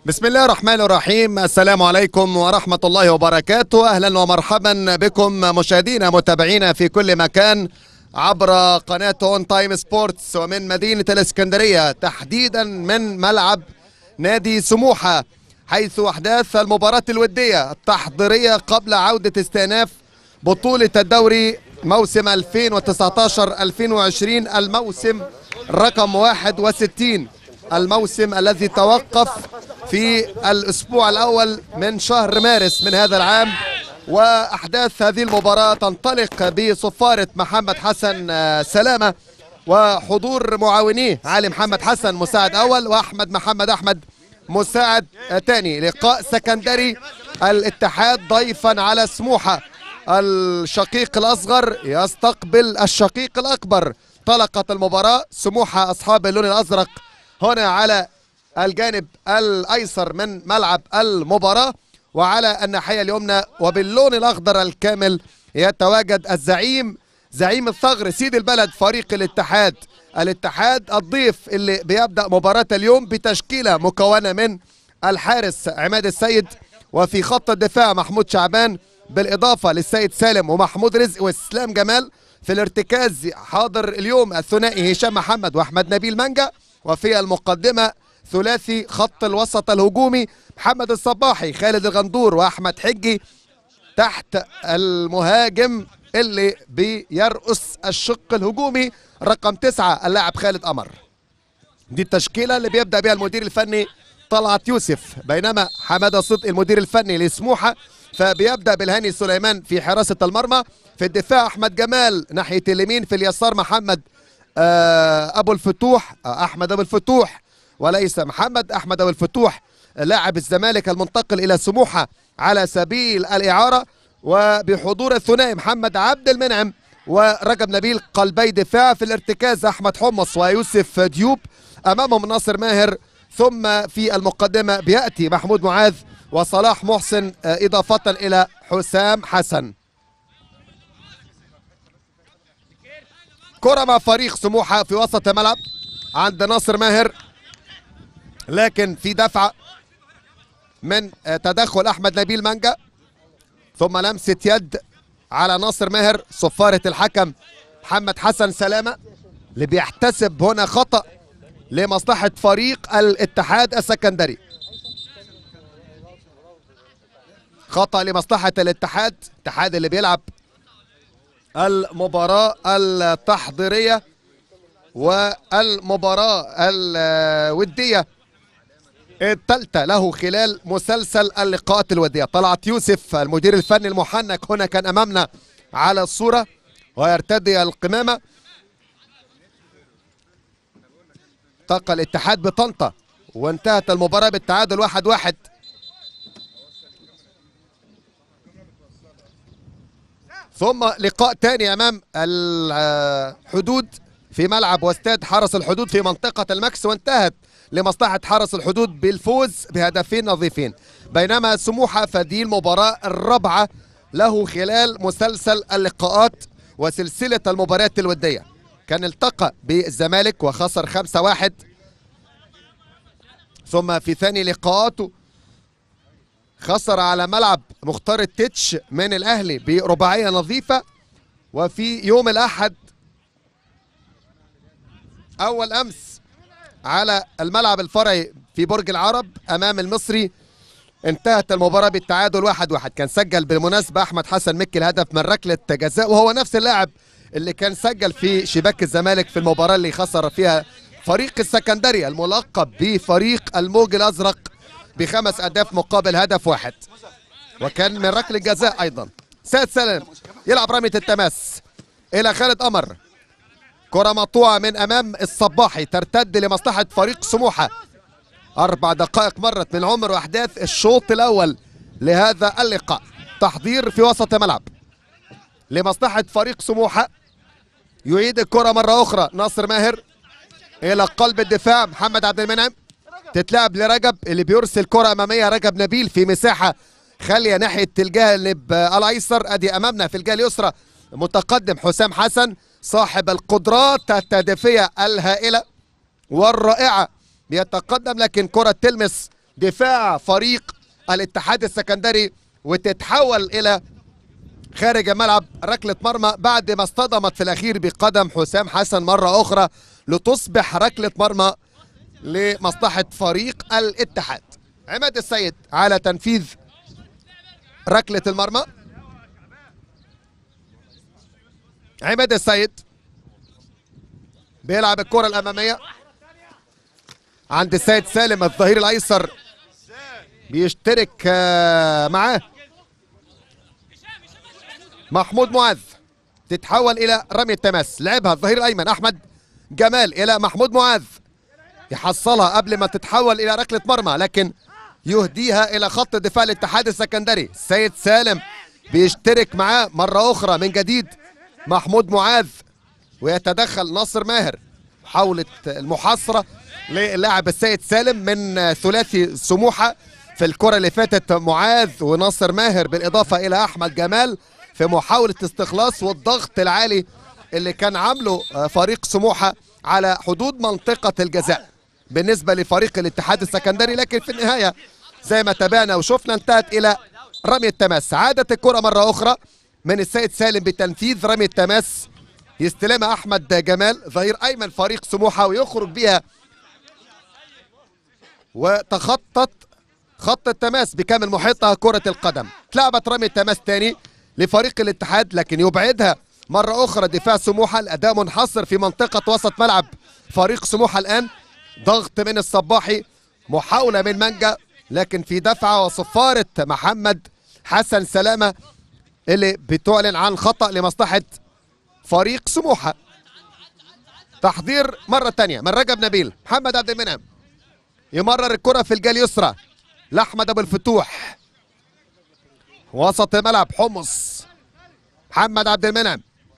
بسم الله الرحمن الرحيم السلام عليكم ورحمة الله وبركاته أهلا ومرحبا بكم مشاهدينا متابعينا في كل مكان عبر قناة اون تايم سبورتس ومن مدينة الإسكندرية تحديدا من ملعب نادي سموحة حيث أحداث المباراة الودية التحضيرية قبل عودة استئناف بطولة الدوري موسم 2019-2020 الموسم رقم 61 الموسم الذي توقف في الأسبوع الأول من شهر مارس من هذا العام وأحداث هذه المباراة تنطلق بصفارة محمد حسن سلامة وحضور معاونيه علي محمد حسن مساعد أول وأحمد محمد أحمد مساعد ثاني لقاء سكندري الاتحاد ضيفا على سموحة الشقيق الأصغر يستقبل الشقيق الأكبر طلقت المباراة سموحة أصحاب اللون الأزرق هنا على الجانب الأيسر من ملعب المباراة وعلى الناحية اليمنى وباللون الأخضر الكامل يتواجد الزعيم زعيم الثغر سيد البلد فريق الاتحاد الاتحاد الضيف اللي بيبدأ مباراة اليوم بتشكيلة مكونة من الحارس عماد السيد وفي خط الدفاع محمود شعبان بالإضافة للسيد سالم ومحمود رزق واسلام جمال في الارتكاز حاضر اليوم الثنائي هشام محمد واحمد نبيل منجا وفي المقدمة ثلاثي خط الوسط الهجومي محمد الصباحي خالد الغندور واحمد حجي تحت المهاجم اللي بيرقص الشق الهجومي رقم تسعة اللاعب خالد قمر دي التشكيلة اللي بيبدأ بها المدير الفني طلعت يوسف بينما حمادة صدقي المدير الفني لسموحة فبيبدأ بالهاني سليمان في حراسة المرمى في الدفاع أحمد جمال ناحية اليمين في اليسار محمد أبو الفتوح أحمد أبو الفتوح وليس محمد أحمد أبو الفتوح لاعب الزمالك المنتقل إلى سموحة على سبيل الإعارة وبحضور الثنائي محمد عبد المنعم ورجب نبيل قلبي دفاع في الارتكاز أحمد حمص ويوسف ديوب أمامهم ناصر ماهر ثم في المقدمة بيأتي محمود معاذ وصلاح محسن إضافة إلى حسام حسن كرة مع فريق سموحة في وسط الملعب عند ناصر ماهر لكن في دفعة من تدخل أحمد نبيل منجا ثم لمسة يد على ناصر ماهر صفارة الحكم محمد حسن سلامة اللي بيحتسب هنا خطأ لمصلحة فريق الاتحاد السكندري خطأ لمصلحة الاتحاد الاتحاد اللي بيلعب المباراة التحضيرية والمباراة الودية الثالثة له خلال مسلسل اللقاءات الودية طلعت يوسف المدير الفني المحنك هنا كان أمامنا على الصورة ويرتدي القمامة تقى الاتحاد بطنطا وانتهت المباراة بالتعادل واحد واحد ثم لقاء تاني امام الحدود في ملعب واستاد حرس الحدود في منطقة المكس وانتهت لمصلحة حرس الحدود بالفوز بهدفين نظيفين بينما سموحة فدي المباراة الرابعة له خلال مسلسل اللقاءات وسلسلة المباريات الودية كان التقى بالزمالك وخسر 5-1 ثم في ثاني لقاءاته خسر على ملعب مختار التتش من الاهلي برباعيه نظيفه وفي يوم الاحد اول امس على الملعب الفرعي في برج العرب امام المصري انتهت المباراه بالتعادل واحد واحد كان سجل بالمناسبه احمد حسن مكي الهدف من ركله جزاء وهو نفس اللاعب اللي كان سجل في شباك الزمالك في المباراه اللي خسر فيها فريق السكندري الملقب بفريق الموج الازرق بخمس اهداف مقابل هدف واحد وكان من ركله جزاء ايضا سيد سلام يلعب رميه التماس الى خالد قمر كره مقطوعه من امام الصباحي ترتد لمصلحه فريق سموحه اربع دقائق مرت من عمر واحداث الشوط الاول لهذا اللقاء تحضير في وسط الملعب لمصلحه فريق سموحه يعيد الكره مره اخرى ناصر ماهر الى قلب الدفاع محمد عبد المنعم تتلعب لرجب اللي بيرسل كرة أمامية رجب نبيل في مساحة خالية ناحية الجانب الأيسر أدي أمامنا في الجهة اليسرى متقدم حسام حسن صاحب القدرات التهديفية الهائلة والرائعة بيتقدم لكن كرة تلمس دفاع فريق الاتحاد السكندري وتتحول الى خارج الملعب ركله مرمى بعد ما اصطدمت في الاخير بقدم حسام حسن مره اخرى لتصبح ركله مرمى لمصلحه فريق الاتحاد عماد السيد على تنفيذ ركله المرمى عماد السيد بيلعب الكره الاماميه عند السيد سالم الظهير الايسر بيشترك آه، معاه محمود معاذ تتحول الى رمي التماس لعبها الظهير الايمن احمد جمال الى محمود معاذ يحصلها قبل ما تتحول الى ركله مرمى لكن يهديها الى خط دفاع الاتحاد السكندري السيد سالم بيشترك معاه مره اخرى من جديد محمود معاذ ويتدخل ناصر ماهر محاولة المحاصرة للاعب السيد سالم من ثلاثي سموحة في الكرة اللي فاتت معاذ وناصر ماهر بالإضافة إلى أحمد جمال في محاولة استخلاص والضغط العالي اللي كان عامله فريق سموحة على حدود منطقة الجزاء بالنسبة لفريق الاتحاد السكندري لكن في النهاية زي ما تابعنا وشفنا انتهت إلى رمي التماس عادت الكرة مرة أخرى من السيد سالم بتنفيذ رمي التماس يستلمها احمد جمال ظهير ايمن فريق سموحه ويخرج بها وتخطط خط التماس بكامل محيطها كرة القدم اتلعبت رمي التماس تاني لفريق الاتحاد لكن يبعدها مرة أخرى دفاع سموحة الأداء منحصر في منطقة وسط ملعب فريق سموحة الآن ضغط من الصباحي محاولة من منجا لكن في دفعة وصفارة محمد حسن سلامة اللي بتعلن عن خطأ لمصلحة فريق سموحة تحضير مرة تانية من رجب نبيل محمد عبد المنعم يمرر الكرة في الجال يسرى لأحمد أبو الفتوح وسط الملعب حمص محمد عبد المنعم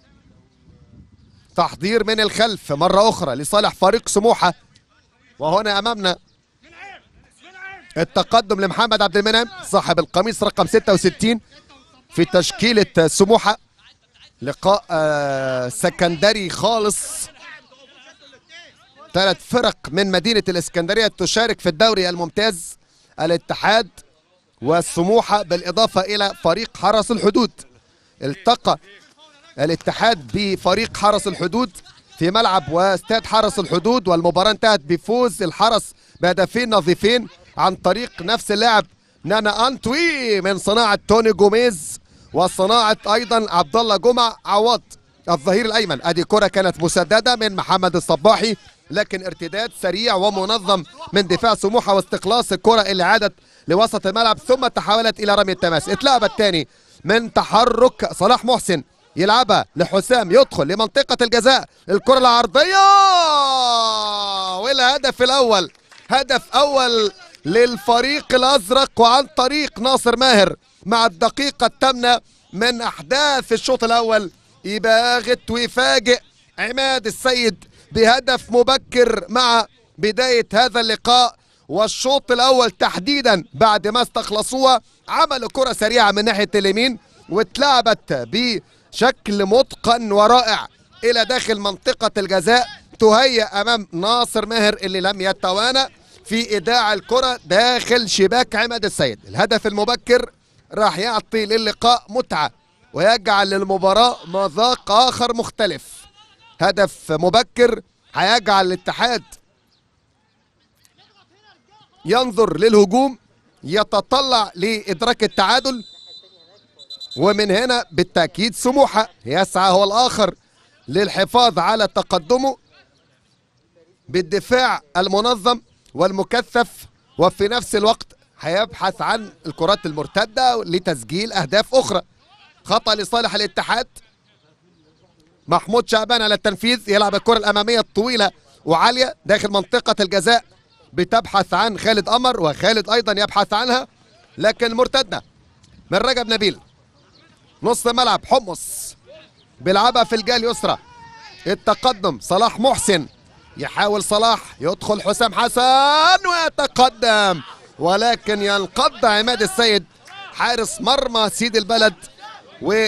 تحضير من الخلف مرة أخرى لصالح فريق سموحة وهنا أمامنا التقدم لمحمد عبد المنعم صاحب القميص رقم 66 في تشكيلة سموحة لقاء آه، سكندري خالص ثلاث فرق من مدينة الإسكندرية تشارك في الدوري الممتاز الاتحاد والسموحة بالإضافة إلى فريق حرس الحدود التقى الاتحاد بفريق حرس الحدود في ملعب واستاد حرس الحدود والمباراة انتهت بفوز الحرس بهدفين نظيفين عن طريق نفس اللاعب نانا انتوي من صناعة توني جوميز وصناعة ايضا عبد الله جمع عوض الظهير الايمن ادي كرة كانت مسددة من محمد الصباحي لكن ارتداد سريع ومنظم من دفاع سموحة واستخلاص الكرة اللي عادت لوسط الملعب ثم تحولت الى رمي التماس اتلعبت تاني من تحرك صلاح محسن يلعبها لحسام يدخل لمنطقة الجزاء الكرة العرضية والهدف الأول هدف أول للفريق الأزرق وعن طريق ناصر ماهر مع الدقيقة الثامنة من أحداث الشوط الأول يباغت ويفاجئ عماد السيد بهدف مبكر مع بداية هذا اللقاء والشوط الأول تحديدا بعد ما استخلصوها عملوا كرة سريعة من ناحية اليمين واتلعبت بشكل متقن ورائع إلى داخل منطقة الجزاء تهيأ أمام ناصر ماهر اللي لم يتوانى في إيداع الكرة داخل شباك عماد السيد الهدف المبكر راح يعطي للقاء متعة ويجعل للمباراة مذاق آخر مختلف هدف مبكر هيجعل الاتحاد ينظر للهجوم يتطلع لإدراك التعادل ومن هنا بالتأكيد سموحة يسعى هو الآخر للحفاظ على تقدمه بالدفاع المنظم والمكثف وفي نفس الوقت هيبحث عن الكرات المرتدة لتسجيل أهداف أخرى خطأ لصالح الاتحاد محمود شعبان على التنفيذ يلعب الكرة الأمامية الطويلة وعالية داخل منطقة الجزاء بتبحث عن خالد قمر وخالد أيضا يبحث عنها لكن مرتدة من رجب نبيل نص ملعب حمص بيلعبها في الجال يسرى التقدم صلاح محسن يحاول صلاح يدخل حسام حسن ويتقدم ولكن ينقض عماد السيد حارس مرمى سيد البلد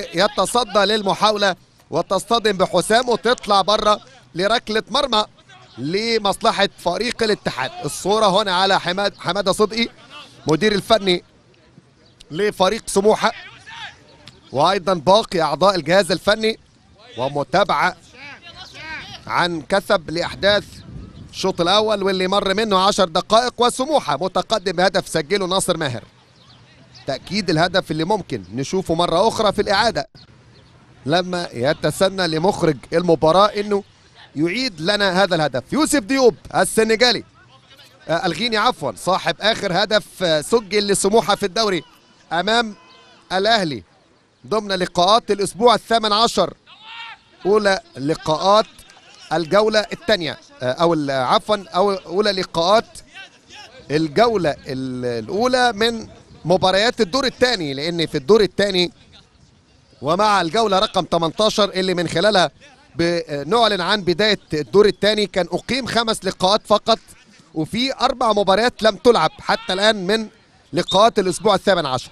ويتصدى للمحاولة وتصطدم بحسام وتطلع بره لركلة مرمى لمصلحة فريق الاتحاد الصورة هنا على حماد حمادة صدقي مدير الفني لفريق سموحة وأيضا باقي أعضاء الجهاز الفني ومتابعة عن كثب لأحداث الشوط الأول واللي مر منه عشر دقائق وسموحة متقدم بهدف سجله ناصر ماهر تأكيد الهدف اللي ممكن نشوفه مرة أخرى في الإعادة لما يتسنى لمخرج المباراة أنه يعيد لنا هذا الهدف يوسف ديوب السنغالي آه الغيني عفوا صاحب آخر هدف آه سجل لسموحة في الدوري أمام الأهلي ضمن لقاءات الأسبوع الثامن عشر أولى لقاءات الجولة الثانية آه أو عفوا أو أولى لقاءات الجولة الأولى من مباريات الدور الثاني لأن في الدور الثاني ومع الجولة رقم 18 اللي من خلالها نعلن عن بداية الدور الثاني كان أقيم خمس لقاءات فقط وفي أربع مباريات لم تلعب حتى الآن من لقاءات الأسبوع الثامن عشر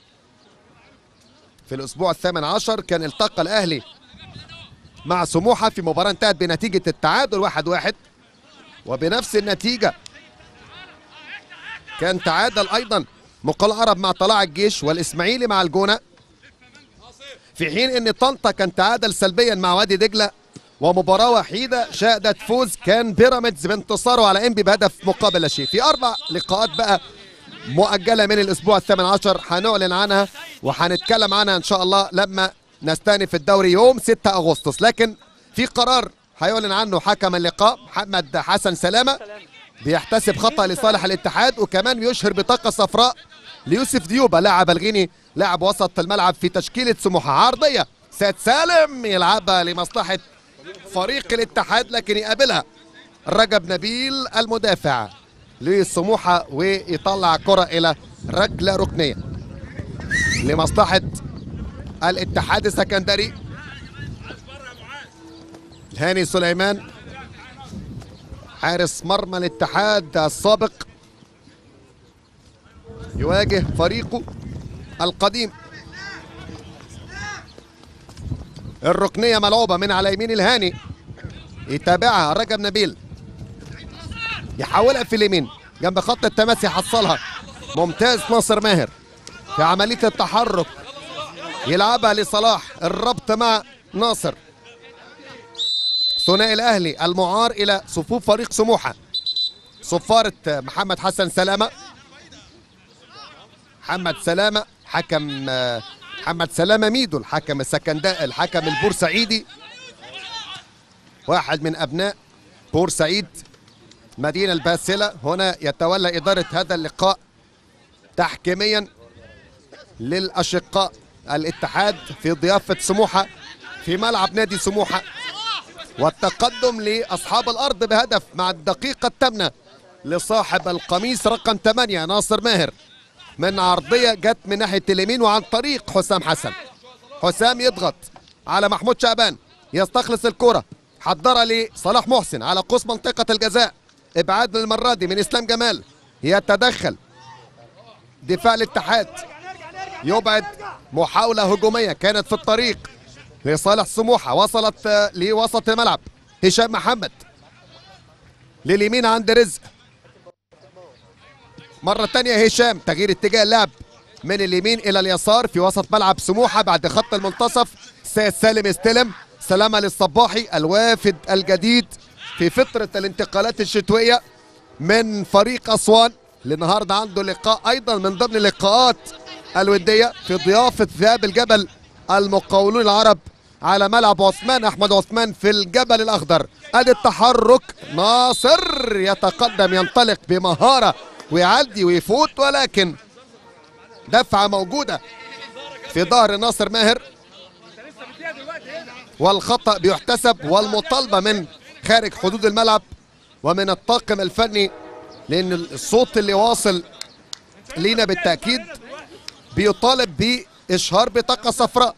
في الأسبوع الثامن عشر كان التقى الأهلي مع سموحة في مباراة انتهت بنتيجة التعادل واحد واحد وبنفس النتيجة كان تعادل أيضا مقال عرب مع طلائع الجيش والإسماعيلي مع الجونة في حين ان طنطا كان تعادل سلبيا مع وادي دجله ومباراه وحيده شهدت فوز كان بيراميدز بانتصاره على انبي بهدف مقابل لا شيء في اربع لقاءات بقى مؤجله من الاسبوع الثامن عشر هنعلن عنها وهنتكلم عنها ان شاء الله لما نستأنف الدوري يوم 6 اغسطس لكن في قرار هيعلن عنه حكم اللقاء محمد حسن سلامه بيحتسب خطا لصالح الاتحاد وكمان بيشهر بطاقه صفراء ليوسف ديوبا لاعب الغيني لاعب وسط الملعب في تشكيلة سموحة عرضية سيد سالم يلعبها لمصلحة فريق الاتحاد لكن يقابلها رجب نبيل المدافع لسموحة ويطلع كرة إلى ركلة ركنية لمصلحة الاتحاد السكندري الهاني سليمان حارس مرمى الاتحاد السابق يواجه فريقه القديم الركنية ملعوبة من على يمين الهاني يتابعها رجب نبيل يحاولها في اليمين جنب خط التماس يحصلها ممتاز ناصر ماهر في عملية التحرك يلعبها لصلاح الربط مع ناصر ثنائي الأهلي المعار إلى صفوف فريق سموحة صفارة محمد حسن سلامة محمد سلامة حكم محمد سلامة ميدو الحكم السكنداء الحكم البورسعيدي واحد من أبناء بورسعيد مدينة الباسلة هنا يتولى إدارة هذا اللقاء تحكيميا للأشقاء الاتحاد في ضيافة سموحة في ملعب نادي سموحة والتقدم لأصحاب الأرض بهدف مع الدقيقة الثامنة لصاحب القميص رقم 8 ناصر ماهر من عرضية جت من ناحية اليمين وعن طريق حسام حسن حسام يضغط على محمود شعبان يستخلص الكرة حضرها لصلاح محسن على قوس منطقة الجزاء ابعاد للمرة دي من اسلام جمال يتدخل دفاع الاتحاد يبعد محاولة هجومية كانت في الطريق لصالح سموحة وصلت لوسط الملعب هشام محمد لليمين عند رزق مرة تانية هشام تغيير اتجاه اللعب من اليمين إلى اليسار في وسط ملعب سموحة بعد خط المنتصف سيد سالم استلم سلامة للصباحي الوافد الجديد في فترة الانتقالات الشتوية من فريق أسوان النهاردة عنده لقاء أيضا من ضمن اللقاءات الودية في ضيافة ذئاب الجبل المقاولون العرب على ملعب عثمان أحمد عثمان في الجبل الأخضر أدي التحرك ناصر يتقدم ينطلق بمهارة ويعدي ويفوت ولكن دفعة موجودة في ظهر ناصر ماهر والخطأ بيحتسب والمطالبة من خارج حدود الملعب ومن الطاقم الفني لأن الصوت اللي واصل لينا بالتأكيد بيطالب بإشهار بطاقة صفراء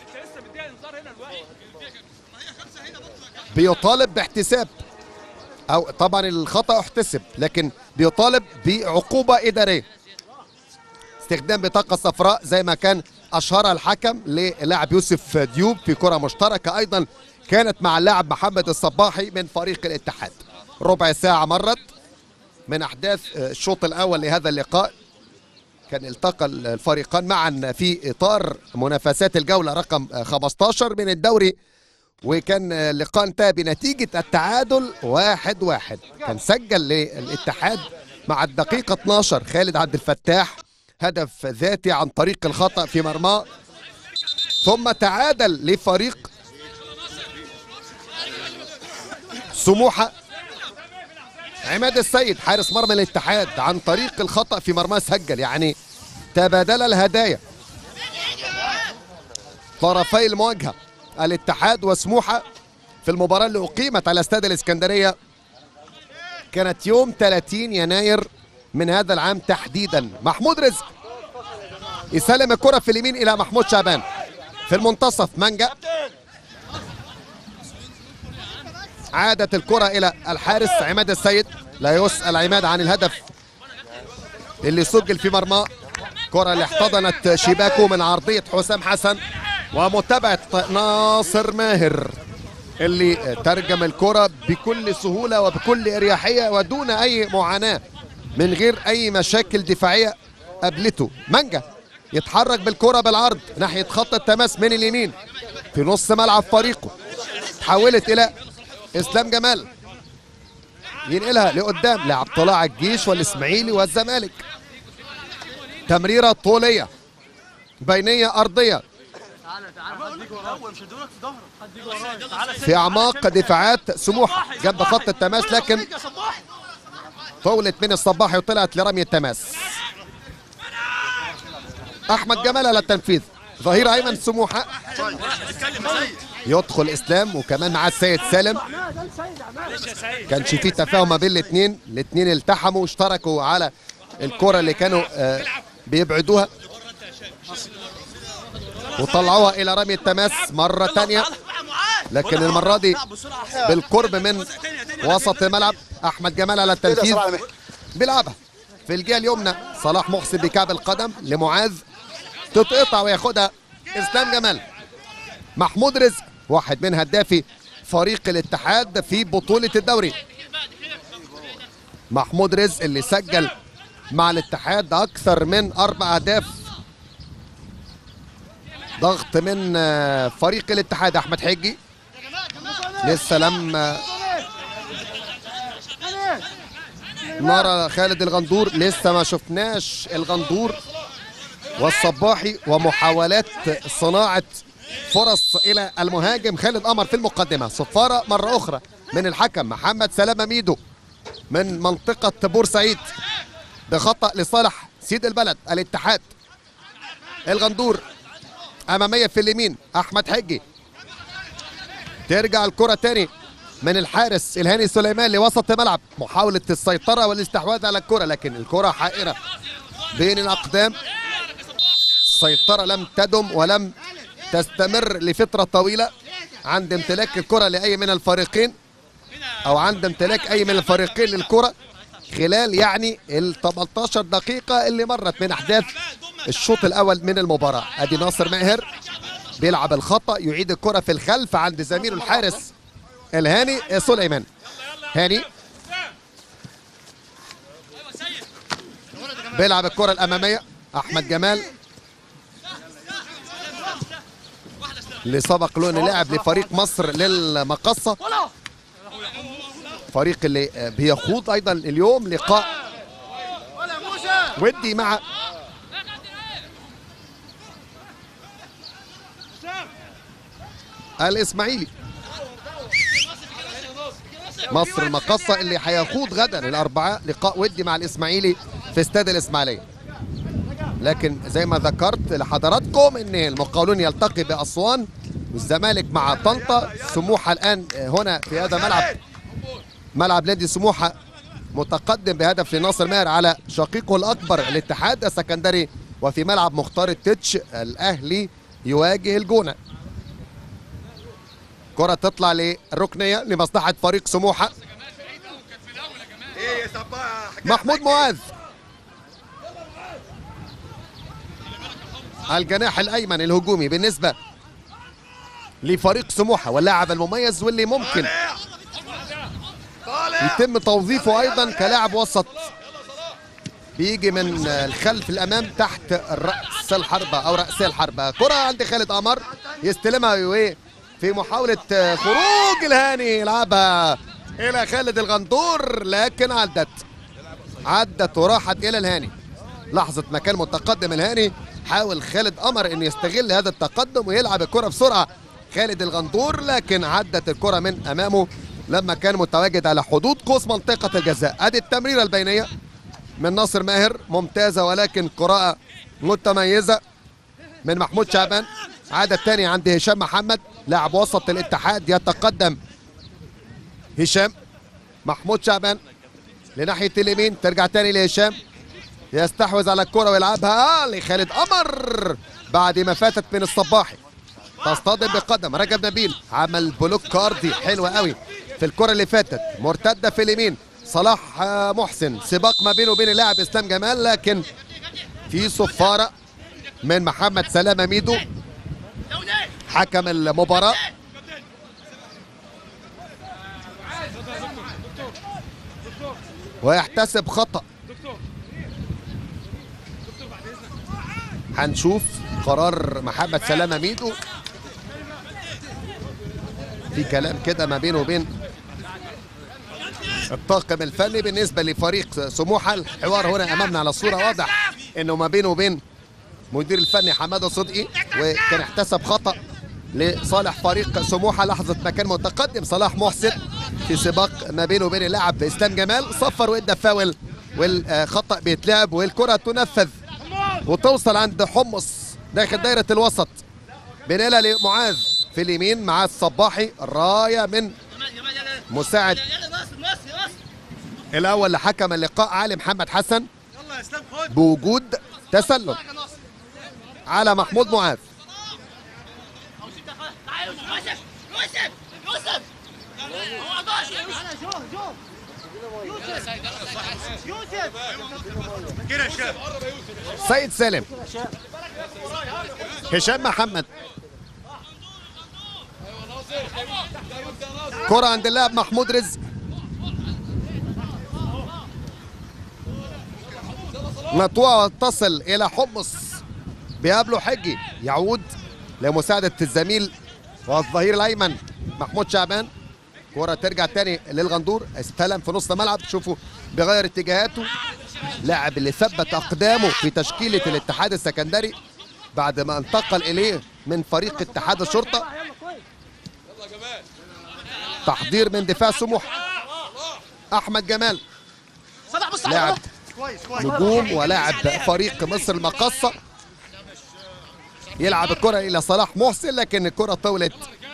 بيطالب باحتساب او طبعا الخطا احتسب لكن بيطالب بعقوبه اداريه استخدام بطاقه صفراء زي ما كان اشهرها الحكم للاعب يوسف ديوب في كره مشتركه ايضا كانت مع اللاعب محمد الصباحي من فريق الاتحاد ربع ساعة مرت من أحداث الشوط الأول لهذا اللقاء كان التقى الفريقان معا في إطار منافسات الجولة رقم 15 من الدوري وكان اللقاء انتهى بنتيجة التعادل واحد واحد كان سجل للاتحاد مع الدقيقة 12 خالد عبد الفتاح هدف ذاتي عن طريق الخطأ في مرماه ثم تعادل لفريق سموحة عماد السيد حارس مرمى الاتحاد عن طريق الخطأ في مرماه سجل يعني تبادل الهدايا طرفي المواجهة الاتحاد وسموحة في المباراة اللي أقيمت على استاد الإسكندرية كانت يوم 30 يناير من هذا العام تحديدا محمود رزق يسلم الكرة في اليمين إلى محمود شعبان في المنتصف مانجا عادت الكرة إلى الحارس عماد السيد لا يسأل عماد عن الهدف اللي سجل في مرماه كرة اللي احتضنت شباكه من عرضية حسام حسن ومتابعة ناصر ماهر اللي ترجم الكرة بكل سهولة وبكل إريحية ودون أي معاناة من غير أي مشاكل دفاعية قابلته مانجا يتحرك بالكرة بالعرض ناحية خط التماس من اليمين في نص ملعب فريقه تحولت إلى إسلام جمال ينقلها لقدام لعب طلع الجيش والإسماعيلي والزمالك تمريرة طولية بينية أرضية في أعماق دفاعات سموحة جنب خط التماس لكن طولت من الصباحي وطلعت لرمي التماس أحمد جمال على التنفيذ ظهير أيمن سموحة يدخل إسلام وكمان معاه السيد سالم كانش فيه تفاهم ما بين الاثنين الاثنين التحموا واشتركوا على الكرة اللي كانوا آه بيبعدوها وطلعوها الى رمي التماس مرة تانية لكن المرة دي بالقرب من وسط الملعب احمد جمال على التنفيذ بيلعبها في الجهة اليمنى صلاح محسن بكعب القدم لمعاذ تتقطع وياخدها اسلام جمال محمود رزق واحد من هدافي فريق الاتحاد في بطولة الدوري محمود رزق اللي سجل مع الاتحاد اكثر من اربع اهداف ضغط من فريق الاتحاد احمد حجي لسه لم نرى خالد الغندور لسه ما شفناش الغندور والصباحي ومحاولات صناعه فرص الى المهاجم خالد قمر في المقدمه صفاره مره اخرى من الحكم محمد سلامه ميدو من منطقه بورسعيد بخطا لصالح سيد البلد الاتحاد الغندور اماميه في اليمين احمد حجي ترجع الكره تاني من الحارس الهاني سليمان لوسط الملعب محاوله السيطره والاستحواذ على الكره لكن الكره حائره بين الاقدام السيطره لم تدم ولم تستمر لفتره طويله عند امتلاك الكره لاي من الفريقين او عند امتلاك اي من الفريقين للكره خلال يعني ال 18 دقيقه اللي مرت من احداث الشوط الاول من المباراه ادي ناصر ماهر بيلعب الخطا يعيد الكره في الخلف عند زميله الحارس الهاني سليمان هاني بيلعب الكره الاماميه احمد جمال اللي سبق له انه لعب لفريق مصر للمقصه فريق اللي بيخوض ايضا اليوم لقاء ودي مع الاسماعيلي مصر المقصة اللي هيخوض غدا الأربعاء لقاء ودي مع الإسماعيلي في استاد الإسماعيلية لكن زي ما ذكرت لحضراتكم ان المقاولون يلتقي بأسوان والزمالك مع طنطا سموحة الآن هنا في هذا ملعب ملعب نادي سموحة متقدم بهدف لناصر ماهر على شقيقه الأكبر الاتحاد السكندري وفي ملعب مختار التتش الأهلي يواجه الجونة كرة تطلع للركنية لمصلحة فريق سموحة محمود معاذ الجناح الأيمن الهجومي بالنسبة لفريق سموحة واللاعب المميز واللي ممكن يتم توظيفه ايضا كلاعب وسط بيجي من الخلف الامام تحت راس الحربه او راسي الحربه كره عند خالد قمر يستلمها وإيه في محاوله خروج الهاني يلعبها الى خالد الغندور لكن عدت عدت وراحت الى الهاني لحظه ما كان متقدم الهاني حاول خالد قمر ان يستغل هذا التقدم ويلعب الكره بسرعه خالد الغندور لكن عدت الكره من امامه لما كان متواجد على حدود قوس منطقه الجزاء ادي التمريره البينيه من ناصر ماهر ممتازه ولكن قراءه متميزه من محمود شعبان عادة تاني عند هشام محمد لاعب وسط الاتحاد يتقدم هشام محمود شعبان لناحية اليمين ترجع تاني لهشام يستحوذ على الكرة ويلعبها لخالد قمر بعد ما فاتت من الصباحي تصطدم بقدم رجب نبيل عمل بلوك كاردي حلو قوي في الكرة اللي فاتت مرتدة في اليمين صلاح محسن سباق ما بينه وبين اللاعب اسلام جمال لكن في صفارة من محمد سلامة ميدو حكم المباراة ويحتسب خطأ هنشوف قرار محمد سلامة ميدو في كلام كده ما بينه وبين الطاقم الفني بالنسبة لفريق سموحة الحوار هنا أمامنا على الصورة واضح أنه ما بينه وبين مدير الفني حماده صدقي وكان احتسب خطا لصالح فريق سموحه لحظه ما كان متقدم صلاح محسن في سباق ما بينه وبين اللاعب اسلام جمال صفر وادى فاول والخطا بيتلعب والكره تنفذ وتوصل عند حمص داخل دايره الوسط بنقلها لمعاذ في اليمين مع الصباحي رايه من مساعد الاول لحكم اللقاء علي محمد حسن بوجود تسلل على محمود معاذ سيد سالم هشام محمد كرة عند اللاعب محمود رزق مطوعة تصل إلى حمص بيقابله حجي يعود لمساعدة الزميل والظهير الأيمن محمود شعبان كرة ترجع تاني للغندور استلم في نص الملعب شوفوا بيغير اتجاهاته لاعب اللي ثبت أقدامه في تشكيلة الاتحاد السكندري بعد ما انتقل إليه من فريق اتحاد الشرطة تحضير من دفاع سموحة أحمد جمال لاعب نجوم ولاعب فريق مصر المقصة يلعب الكرة إلى صلاح محسن لكن الكرة طولت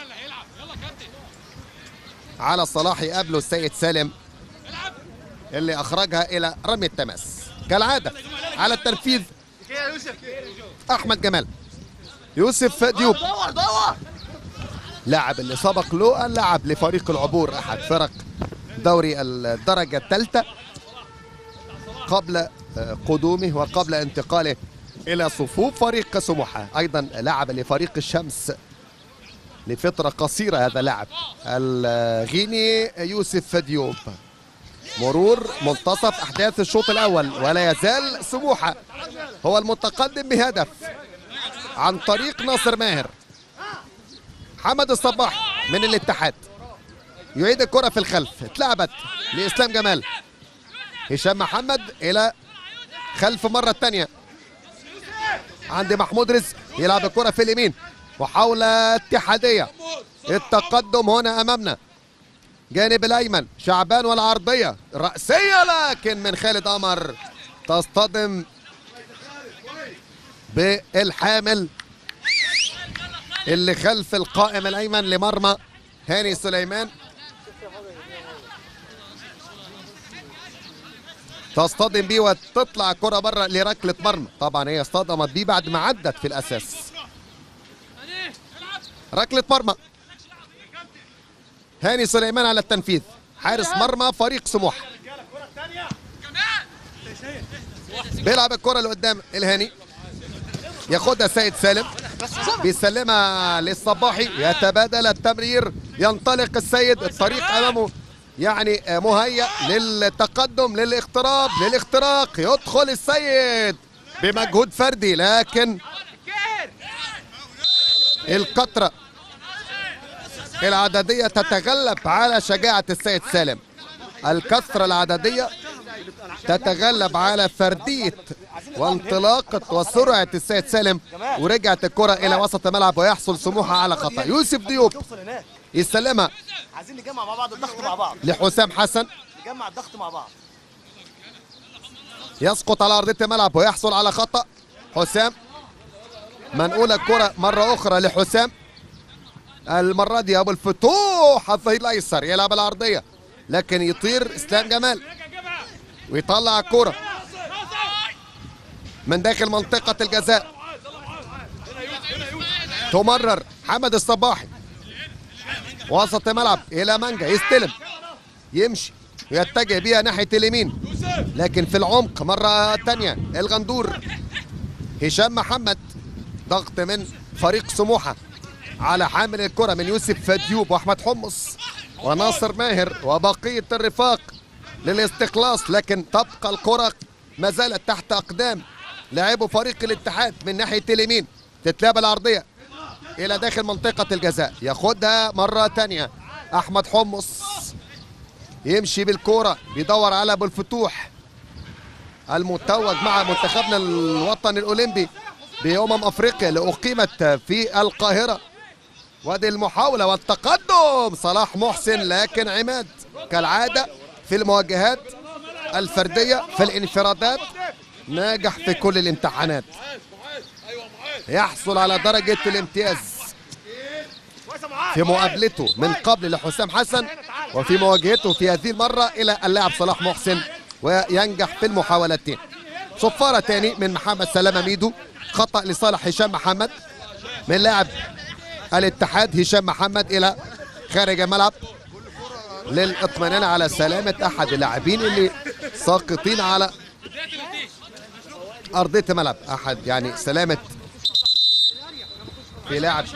على صلاح يقابله السيد سالم اللي أخرجها إلى رمي التماس كالعادة على التنفيذ أحمد جمال يوسف ديوب لاعب اللي سبق له اللعب لفريق العبور أحد فرق دوري الدرجة الثالثة قبل قدومه وقبل انتقاله الى صفوف فريق سموحه ايضا لعب لفريق الشمس لفتره قصيره هذا لاعب الغيني يوسف ديوب مرور منتصف احداث الشوط الاول ولا يزال سموحه هو المتقدم بهدف عن طريق ناصر ماهر حمد الصباح من الاتحاد يعيد الكره في الخلف اتلعبت لاسلام جمال هشام محمد الى خلف مره ثانيه عند محمود رزق يلعب الكره في اليمين محاوله اتحاديه التقدم هنا امامنا جانب الايمن شعبان والعرضيه راسيه لكن من خالد قمر تصطدم بالحامل اللي خلف القائم الايمن لمرمى هاني سليمان تصطدم بيه وتطلع كرة بره لركلة مرمى طبعا هي اصطدمت بيه بعد ما عدت في الأساس ركلة مرمى هاني سليمان على التنفيذ حارس مرمى فريق سموحة بيلعب الكرة لقدام الهاني ياخدها سيد سالم بيسلمها للصباحي يتبادل التمرير ينطلق السيد الطريق امامه يعني مهيأ للتقدم للاقتراب للاختراق يدخل السيد بمجهود فردي لكن القطرة العددية تتغلب على شجاعة السيد سالم الكثرة العددية تتغلب على فردية وانطلاقة وسرعة السيد سالم ورجعت الكرة إلى وسط الملعب ويحصل سموحة على خطأ يوسف ديوب نوصل هناك يسلمها عايزين نجمع مع بعض الضغط مع بعض لحسام حسن نجمع الضغط مع بعض يسقط على أرضية الملعب ويحصل على خطأ حسام منقول الكرة مرة أخرى لحسام المرة دي أبو الفتوح الظهير الأيسر يلعب العرضية لكن يطير إسلام جمال ويطلع الكرة من داخل منطقة الجزاء تمرر حمد الصباحي وسط الملعب إلى مانجا يستلم يمشي ويتجه بيها ناحية اليمين لكن في العمق مرة تانية الغندور هشام محمد ضغط من فريق سموحة على حامل الكرة من يوسف ديوب وأحمد حمص وناصر ماهر وبقية الرفاق للاستخلاص لكن تبقى الكرة ما زالت تحت أقدام لاعبو فريق الاتحاد من ناحية اليمين تتلعب العرضية إلى داخل منطقة الجزاء ياخدها مرة تانية أحمد حمص يمشي بالكرة بيدور على أبو الفتوح المتوج مع منتخبنا الوطني الأولمبي بأمم أفريقيا اللي أقيمت في القاهرة وادي المحاولة والتقدم صلاح محسن لكن عماد كالعادة في المواجهات الفردية في الانفرادات ناجح في كل الامتحانات يحصل على درجة الامتياز في مقابلته من قبل لحسام حسن وفي مواجهته في هذه المرة إلى اللاعب صلاح محسن وينجح في المحاولتين صفارة تاني من محمد سلامة ميدو خطأ لصالح هشام محمد من لاعب الاتحاد هشام محمد إلى خارج الملعب للاطمئنان على سلامة أحد اللاعبين اللي ساقطين على أرضية الملعب أحد يعني سلامة في لاعب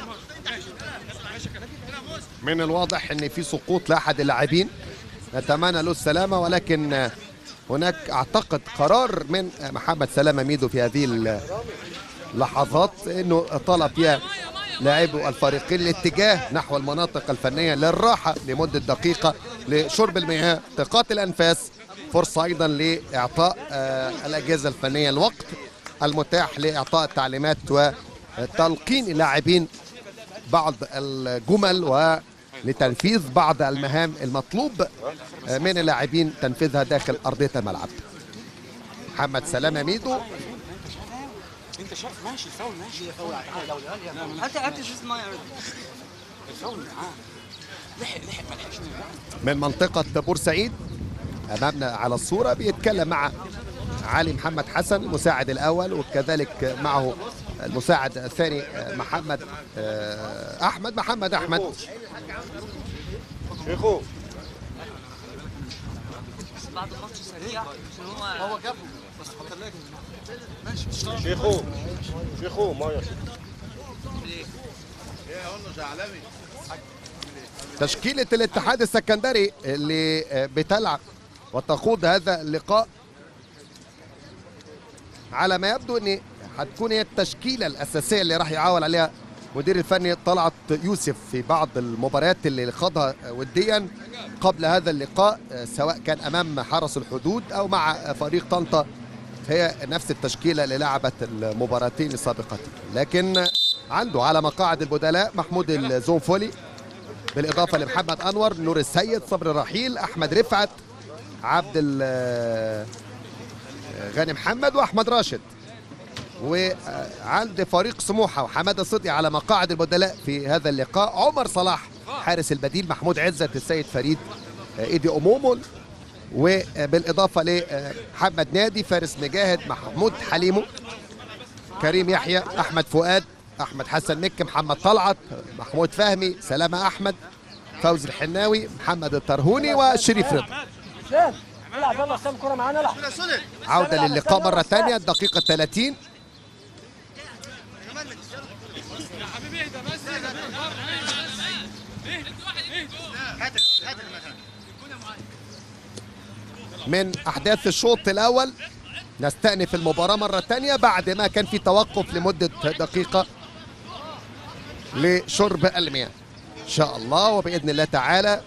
من الواضح ان في سقوط لاحد اللاعبين نتمنى له السلامه ولكن هناك اعتقد قرار من محمد سلامه ميدو في هذه اللحظات انه طلب فيها لاعبو الفريقين الاتجاه نحو المناطق الفنيه للراحه لمده دقيقه لشرب المياه التقاط الانفاس فرصه ايضا لاعطاء آه، الاجهزه الفنيه الوقت المتاح لاعطاء التعليمات وتلقين اللاعبين بعض الجمل ولتنفيذ بعض المهام المطلوب من اللاعبين تنفيذها داخل أرضية الملعب محمد سلامة ميدو انت شايف ماشي الفاول ماشي الفاول حتى حتى شو اسمه الفاول معاه لحق لحق ما لحقش من منطقة بورسعيد أمامنا على الصورة بيتكلم مع علي محمد حسن المساعد الأول وكذلك معه المساعد الثاني محمد آه، أحمد محمد أحمد شيخو بعد الماتش سريع عشان هو شيخو شيخو مايا تشكيلة الاتحاد السكندري اللي بتلعب وتخوض هذا اللقاء على ما يبدو ان هتكون هي التشكيلة الأساسية اللي راح يعاول عليها مدير الفني طلعت يوسف في بعض المباريات اللي خاضها وديا قبل هذا اللقاء سواء كان أمام حرس الحدود أو مع فريق طنطا هي نفس التشكيلة اللي لعبت المباراتين السابقتين لكن عنده على مقاعد البدلاء محمود الزونفولي بالإضافة لمحمد أنور نور السيد صبر الرحيل أحمد رفعت عبد ال- غانم محمد وأحمد راشد وعند فريق سموحة وحمادة صدقي على مقاعد البدلاء في هذا اللقاء عمر صلاح حارس البديل محمود عزت السيد فريد ايدي أمومل وبالإضافة لمحمد نادي فارس مجاهد محمود حليمو كريم يحيى أحمد فؤاد أحمد حسن مكي محمد طلعت محمود فهمي سلامة أحمد فوزي الحناوي محمد الترهوني وشريف رضا هشام العب يلا هشام كرة معانا العب عودة للقاء مرة ثانية الدقيقة 30 هات هات المكان من احداث الشوط الاول نستأنف المباراة مرة تانية بعد ما كان في توقف لمدة دقيقة لشرب المياه إن شاء الله وبإذن الله تعالى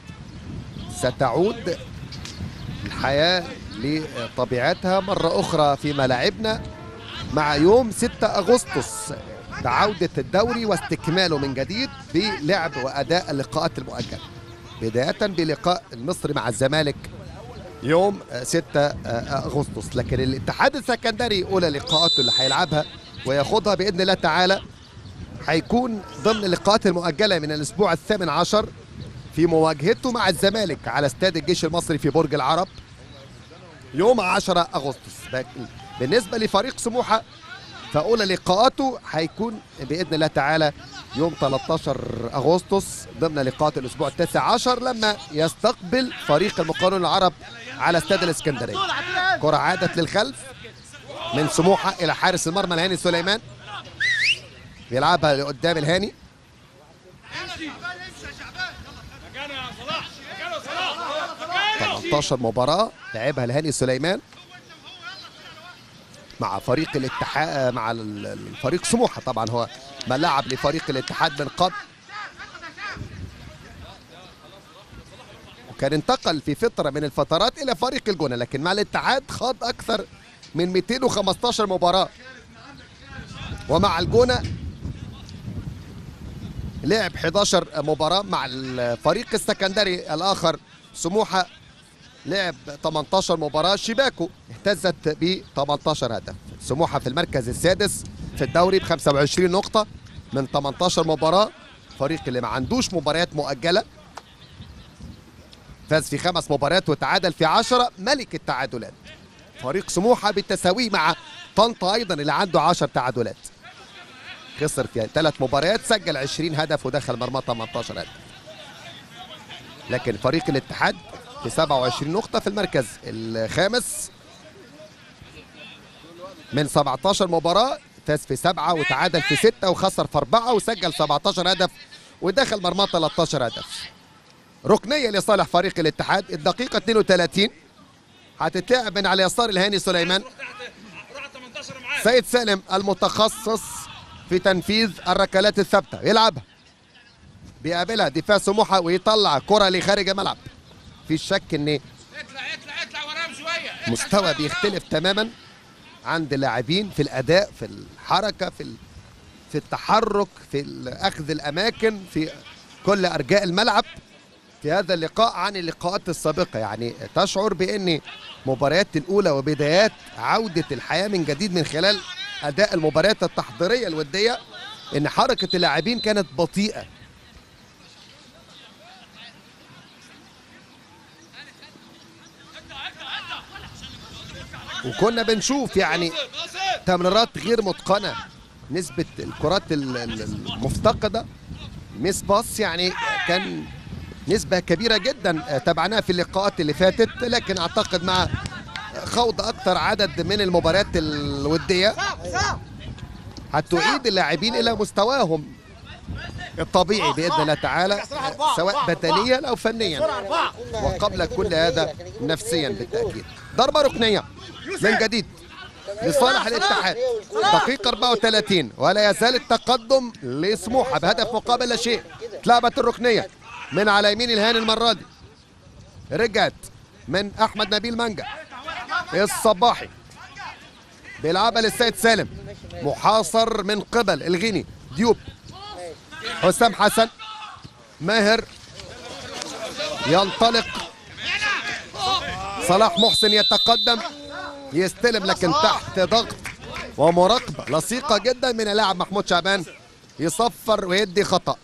ستعود الحياة لطبيعتها مرة أخرى في ملاعبنا مع يوم 6 أغسطس بعودة الدوري واستكماله من جديد بلعب وأداء اللقاءات المؤجلة بداية بلقاء المصري مع الزمالك يوم 6 اغسطس لكن الاتحاد السكندري اولى لقاءاته اللي هيلعبها وياخدها باذن الله تعالى هيكون ضمن اللقاءات المؤجله من الاسبوع الثامن عشر في مواجهته مع الزمالك على استاد الجيش المصري في برج العرب يوم 10 اغسطس بالنسبه لفريق سموحه فاولى لقاءاته هيكون باذن الله تعالى يوم 13 اغسطس ضمن لقاءات الاسبوع التاسع عشر لما يستقبل فريق المقاولون العرب على استاد الاسكندريه كره عادت للخلف من سموحه الى حارس المرمى الهاني سليمان بيلعبها لقدام الهاني 18 مباراه لعبها الهاني سليمان مع فريق الاتحاد مع الفريق سموحه طبعا هو ما لعب لفريق الاتحاد من قبل وكان انتقل في فتره من الفترات الى فريق الجونه لكن مع الاتحاد خاض اكثر من 215 مباراه ومع الجونه لعب 11 مباراه مع الفريق السكندري الاخر سموحه لعب 18 مباراة شباكه اهتزت ب 18 هدف سموحة في المركز السادس في الدوري ب 25 نقطة من 18 مباراة فريق اللي ما عندوش مباريات مؤجلة فاز في خمس مباريات وتعادل في 10 ملك التعادلات فريق سموحة بالتساوي مع طنطا أيضا اللي عنده 10 تعادلات خسر في ثلاث مباريات سجل 20 هدف ودخل مرمى 18 هدف لكن فريق الاتحاد ب 27 نقطة في المركز الخامس من 17 مباراة فاز في سبعة وتعادل في ستة وخسر في أربعة وسجل 17 هدف ودخل مرمى 13 هدف ركنية لصالح فريق الاتحاد الدقيقة 32 هتتلعب من على يسار الهاني سليمان سيد سالم المتخصص في تنفيذ الركلات الثابتة يلعبها بيقابلها دفاع سموحة ويطلع كرة لخارج الملعب في شك ان اطلع اطلع اطلع وراهم شويه مستوى بيختلف تماما عند اللاعبين في الاداء في الحركه في ال- في التحرك في ال- اخذ الاماكن في كل ارجاء الملعب في هذا اللقاء عن اللقاءات السابقه يعني تشعر بان مباريات الاولى وبدايات عوده الحياه من جديد من خلال اداء المباريات التحضيريه الوديه ان حركه اللاعبين كانت بطيئه وكنا بنشوف يعني تمريرات غير متقنه نسبه الكرات ال- ال- المفتقده ميس باس يعني كان نسبه كبيره جدا تابعناها في اللقاءات اللي فاتت لكن اعتقد مع خوض اكثر عدد من المباريات الوديه هتعيد اللاعبين الى مستواهم الطبيعي باذن الله تعالى سواء بدنيا او فنيا وقبل كل هذا نفسيا بالتاكيد ضربه ركنيه من جديد لصالح الاتحاد دقيقة 34 ولا يزال التقدم لسموحة بهدف مقابل لا شيء اتلعبت الركنية من على يمين الهاني المرة دي رجعت من أحمد نبيل منجا الصباحي بيلعبها للسيد سالم محاصر من قبل الغيني ديوب حسام حسن ماهر ينطلق صلاح محسن يتقدم يستلم لكن تحت ضغط ومراقبة لصيقة جدا من اللاعب محمود شعبان يصفر ويدي خطأ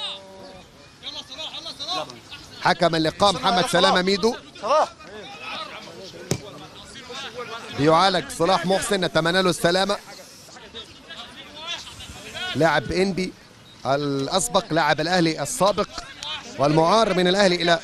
حكم اللقاء محمد سلامة ميدو بيعالج صلاح محسن نتمنى له السلامة لاعب انبي الاسبق لاعب الاهلي السابق والمعار من الاهلي الى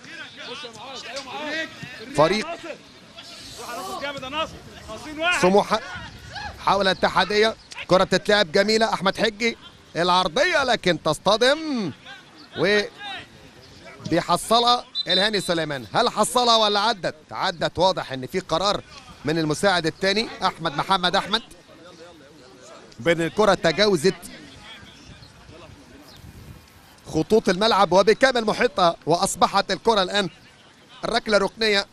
فريق جامد يا ناصر ناصرين واحد سموحه حاول الاتحاديه كره تتلعب جميله احمد حجي العرضيه لكن تصطدم و بيحصلها الهاني سليمان هل حصلها ولا عدت عدت واضح ان في قرار من المساعد الثاني احمد محمد احمد بين الكره تجاوزت خطوط الملعب وبكامل محيطها واصبحت الكره الان الركله ركنيه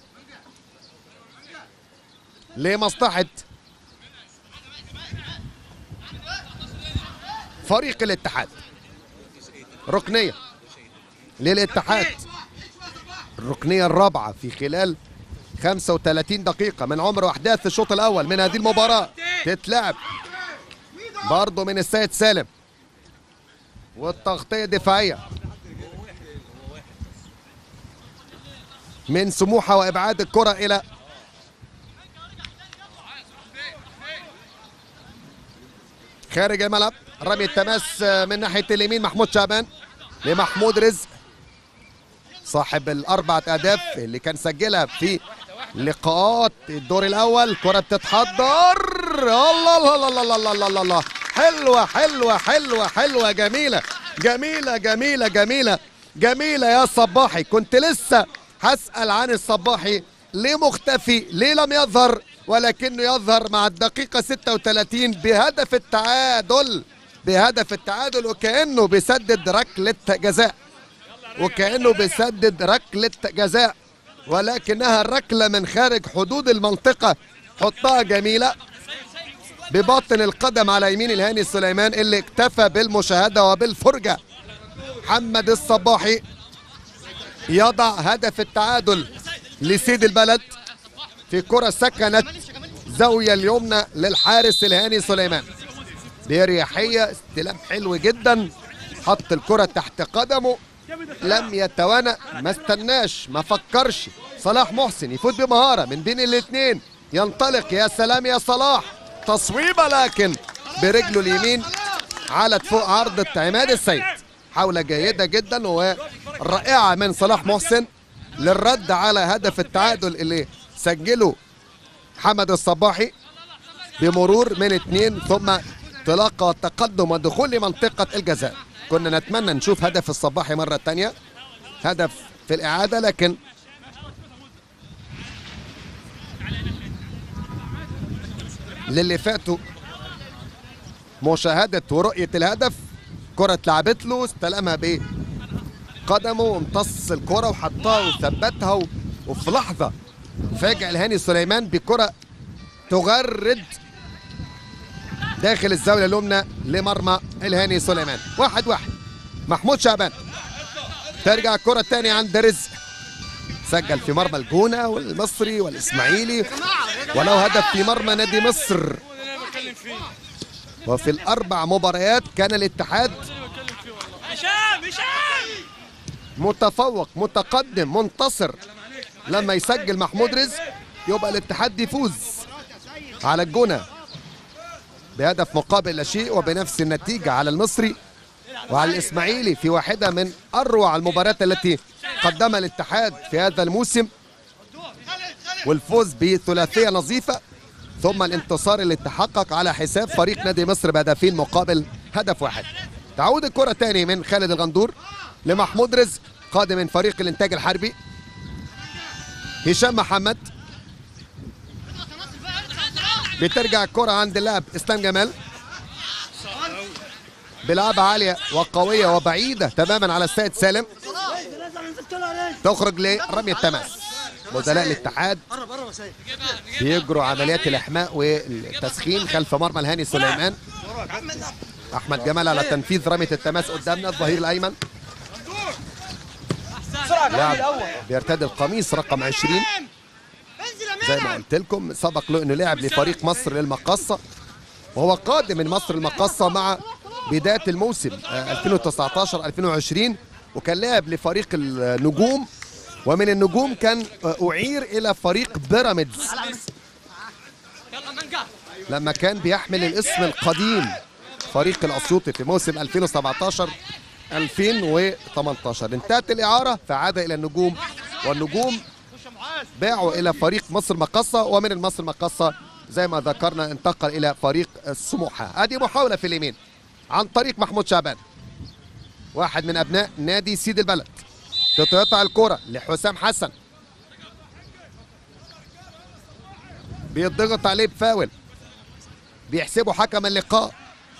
لمصلحه فريق الاتحاد ركنيه للاتحاد الركنيه الرابعه في خلال 35 دقيقة من عمر أحداث الشوط الأول من هذه المباراة تتلعب برضه من السيد سالم والتغطية دفاعية من سموحة وإبعاد الكرة إلى خارج الملعب رمي التماس من ناحية اليمين محمود شعبان لمحمود رزق صاحب الأربعة أهداف اللي كان سجلها في لقاءات الدور الأول كرة بتتحضر الله الله الله الله الله الله الله الله حلوة حلوة حلوة حلوة جميلة جميلة جميلة جميلة جميلة يا صباحي كنت لسه هسأل عن الصباحي ليه مختفي ليه لم يظهر ولكنه يظهر مع الدقيقة 36 بهدف التعادل بهدف التعادل وكأنه بيسدد ركلة جزاء وكأنه بيسدد ركلة جزاء ولكنها الركلة من خارج حدود المنطقة حطها جميلة بباطن القدم على يمين الهاني سليمان اللي اكتفى بالمشاهدة وبالفرجة محمد الصباحي يضع هدف التعادل لسيد البلد في كرة سكنت زاوية اليمنى للحارس الهاني سليمان بأريحية استلام حلو جدا حط الكرة تحت قدمه لم يتوانى ما استناش ما فكرش صلاح محسن يفوت بمهارة من بين الاثنين ينطلق يا سلام يا صلاح تصويبة لكن برجله اليمين علت فوق عرضة عماد السيد حاولة جيدة جدا ورائعة من صلاح محسن للرد على هدف التعادل اللي سجله حمد الصباحي بمرور من اثنين ثم انطلاقة والتقدم والدخول لمنطقة الجزاء كنا نتمنى نشوف هدف الصباحي مرة تانية هدف في الإعادة لكن للي فاتوا مشاهدة ورؤية الهدف كرة اتلعبت له استلمها بقدمه وامتص الكرة وحطها وثبتها و- وفي لحظة فاجئ الهاني سليمان بكرة تغرد داخل الزاوية اليمنى لمرمى الهاني سليمان واحد واحد محمود شعبان ترجع الكرة الثانية عند رزق سجل في مرمى الجونة والمصري والإسماعيلي ولو هدف في مرمى نادي مصر وفي الأربع مباريات كان الاتحاد متفوق متقدم منتصر لما يسجل محمود رزق يبقى الاتحاد يفوز على الجونة بهدف مقابل لا شيء وبنفس النتيجة على المصري وعلى الإسماعيلي في واحدة من أروع المباريات التي قدمها الاتحاد في هذا الموسم والفوز بثلاثية نظيفة ثم الانتصار اللي تحقق على حساب فريق نادي مصر بهدفين مقابل هدف واحد تعود الكرة تاني من خالد الغندور لمحمود رزق قادم من فريق الانتاج الحربي هشام محمد بترجع الكرة عند اللاعب اسلام جمال بلعبة عالية وقوية وبعيدة تماما على السيد سالم تخرج لرمي التماس بدلاء الاتحاد بيجروا عمليات الاحماء والتسخين خلف مرمى الهاني سليمان احمد جمال على تنفيذ رمية التماس قدامنا الظهير الايمن لاعب بيرتدي القميص رقم 20 زي ما قلت لكم سبق له انه لعب لفريق مصر للمقصه وهو قادم من مصر المقصه مع بدايه الموسم آه، 2019 2020 وكان لاعب لفريق النجوم ومن النجوم كان آه، اعير الى فريق بيراميدز لما كان بيحمل الاسم القديم فريق الاسيوطي في موسم 2017 2018 انتهت الاعاره فعاد الى النجوم والنجوم باعوا الى فريق مصر مقصه ومن المصر مقصه زي ما ذكرنا انتقل الى فريق السموحه ادي محاوله في اليمين عن طريق محمود شعبان واحد من ابناء نادي سيد البلد تتقطع الكرة لحسام حسن بيضغط عليه بفاول بيحسبه حكم اللقاء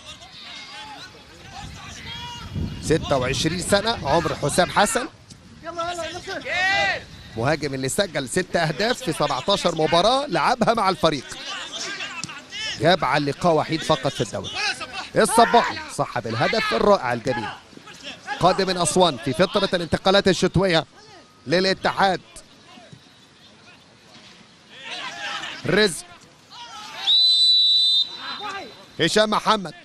26 سنة عمر حسام حسن مهاجم اللي سجل ست أهداف في 17 مباراة لعبها مع الفريق جاب على اللقاء وحيد فقط في الدوري الصباحي صاحب الهدف الرائع الجميل قادم من أسوان في فترة الانتقالات الشتوية للاتحاد رزق هشام محمد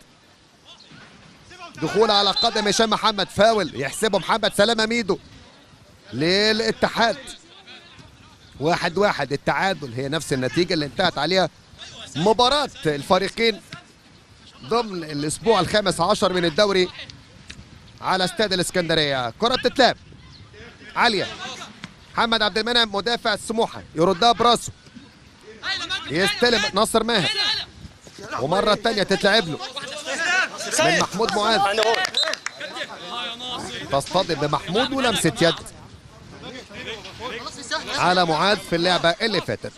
دخول على قدم هشام محمد فاول يحسبه محمد سلامة ميدو للاتحاد واحد واحد التعادل هي نفس النتيجة اللي انتهت عليها مباراة الفريقين ضمن الأسبوع الخامس عشر من الدوري على استاد الإسكندرية كرة تتلعب عالية محمد عبد المنعم مدافع السموحة يردها براسه يستلم ناصر ماهر ومرة تانية تتلعب له من محمود معاذ تصطدم بمحمود ولمسة يد على معاذ في اللعبة اللي فاتت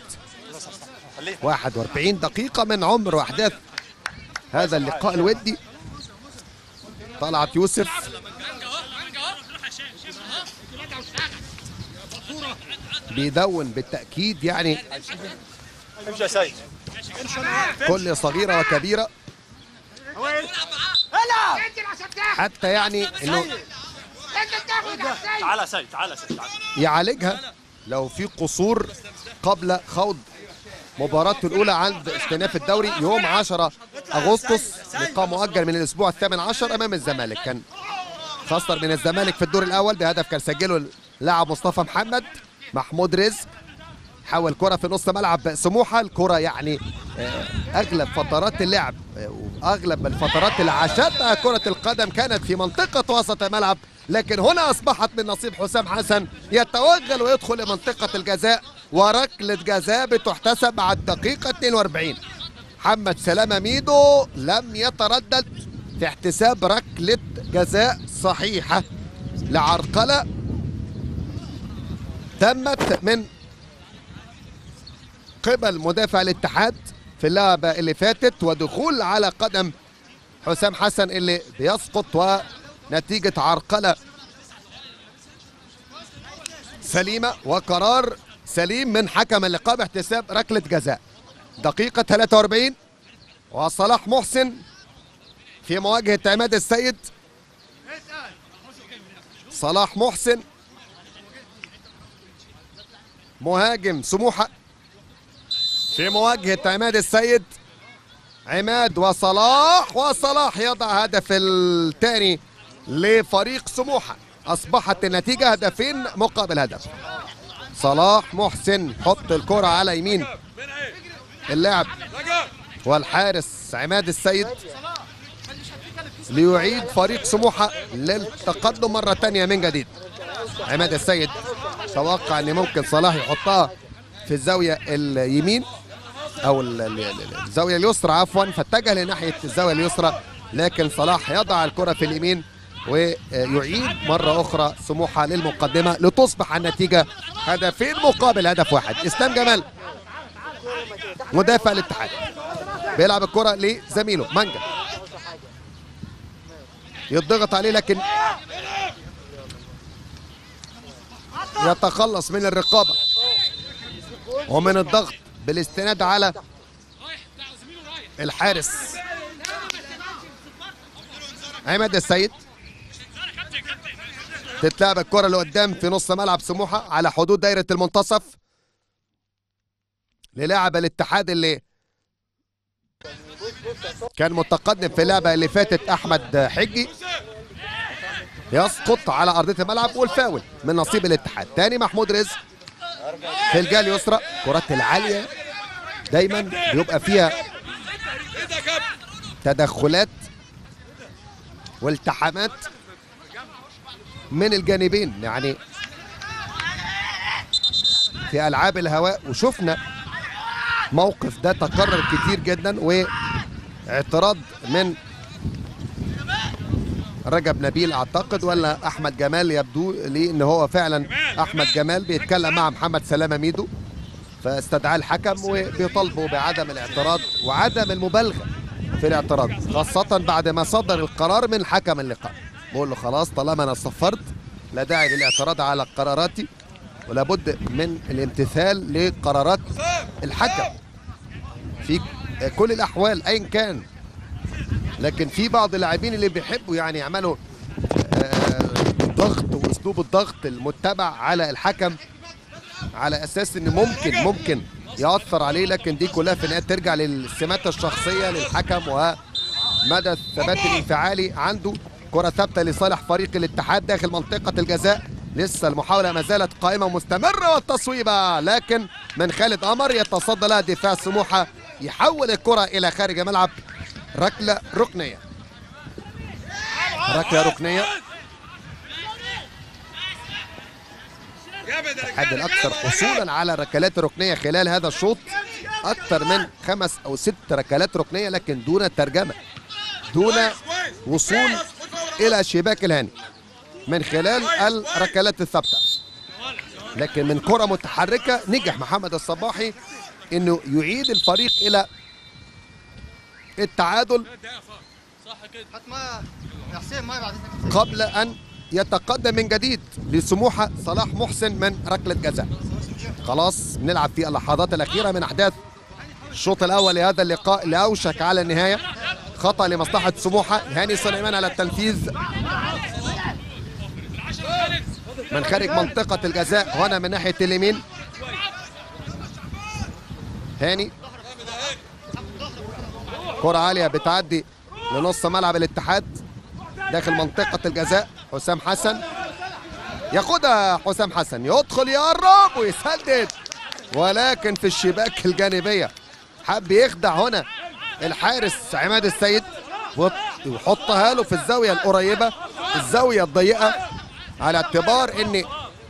41 دقيقة من عمر وأحداث هذا اللقاء الودي طلعت يوسف بيدون بالتأكيد يعني امشي يا سيد كل صغيرة وكبيرة حتى يعني انه تعال يا سيد تعال يا سيد تعال يعالجها لو في قصور قبل خوض مباراته الأولى عند استئناف الدوري يوم 10 أغسطس لقاء مؤجل من الأسبوع الثامن عشر أمام الزمالك كان خسر من الزمالك في الدور الأول بهدف كان سجله اللاعب مصطفى محمد محمود رزق حاول كرة في نص ملعب سموحة الكرة يعني آه، أغلب فترات اللعب آه، وأغلب الفترات اللي عاشتها كرة القدم كانت في منطقة وسط الملعب لكن هنا أصبحت من نصيب حسام حسن يتوغل ويدخل لمنطقة الجزاء وركلة جزاء بتحتسب على الدقيقة 42 محمد سلامة ميدو لم يتردد في احتساب ركلة جزاء صحيحة لعرقلة تمت من قبل مدافع الاتحاد في اللعبة اللي فاتت ودخول على قدم حسام حسن اللي بيسقط ونتيجة عرقلة سليمة وقرار سليم من حكم اللقاء باحتساب ركلة جزاء دقيقة 43 وصلاح محسن في مواجهة عماد السيد صلاح محسن مهاجم سموحة في مواجهة عماد السيد عماد وصلاح وصلاح يضع هدف الثاني لفريق سموحة أصبحت النتيجة هدفين مقابل هدف صلاح محسن حط الكرة على يمين اللاعب والحارس عماد السيد ليعيد فريق سموحة للتقدم مرة تانية من جديد عماد السيد توقع ان ممكن صلاح يحطها في الزاوية اليمين او ال- ال- ال- الزاوية اليسرى عفوا فاتجه لناحية الزاوية اليسرى لكن صلاح يضع الكرة في اليمين ويعيد مرة أخرى سموحة للمقدمة لتصبح النتيجة هدفين مقابل هدف واحد إسلام جمال مدافع الاتحاد بيلعب الكرة لزميله مانجا يضغط عليه لكن يتخلص من الرقابة ومن الضغط بالاستناد على الحارس عماد السيد تتلعب الكرة لقدام في نص ملعب سموحة على حدود دايرة المنتصف للاعب الاتحاد اللي كان متقدم في اللعبة اللي فاتت أحمد حجي يسقط على أرضية الملعب والفاول من نصيب الاتحاد تاني محمود رزق في الجهة اليسرى كرات العالية دايما بيبقى فيها تدخلات والتحامات من الجانبين يعني في ألعاب الهواء وشفنا موقف ده تكرر كتير جدا واعتراض من رجب نبيل اعتقد ولا احمد جمال يبدو لي ان هو فعلا احمد جمال بيتكلم مع محمد سلامه ميدو فاستدعاه الحكم وبيطالبه بعدم الاعتراض وعدم المبالغه في الاعتراض خاصه بعد ما صدر القرار من حكم اللقاء بقول له خلاص طالما انا صفرت لا داعي للاعتراض على قراراتي ولا بد من الامتثال لقرارات الحكم في كل الاحوال ايا كان لكن في بعض اللاعبين اللي بيحبوا يعني يعملوا آه، ضغط واسلوب الضغط المتبع على الحكم على اساس ان ممكن ممكن ياثر عليه لكن دي كلها في النهايه ترجع للسمات الشخصيه للحكم ومدى الثبات الانفعالي عنده كره ثابته لصالح فريق الاتحاد داخل منطقه الجزاء لسه المحاوله ما زالت قائمه مستمره والتصويبه لكن من خالد قمر يتصدى لها دفاع سموحه يحول الكره الى خارج الملعب ركله ركنيه ركله ركنيه الاتحاد الاكثر حصولا على الركلات الركنيه خلال هذا الشوط اكثر من خمس او ست ركلات ركنيه لكن دون ترجمه دون وصول الى شباك الهاني من خلال الركلات الثابته لكن من كره متحركه نجح محمد الصباحي انه يعيد الفريق الى التعادل قبل ان يتقدم من جديد لسموحه صلاح محسن من ركله جزاء خلاص بنلعب في اللحظات الاخيره من احداث الشوط الاول لهذا اللقاء اللي اوشك على النهايه خطا لمصلحه سموحه هاني سليمان على التنفيذ من خارج منطقه الجزاء هنا من ناحيه اليمين هاني كرة عالية بتعدي لنص ملعب الاتحاد داخل منطقة الجزاء حسام حسن ياخدها حسام حسن يدخل يقرب ويسدد ولكن في الشباك الجانبية حب يخدع هنا الحارس عماد السيد ويحطها له في الزاوية القريبة الزاوية الضيقة على اعتبار ان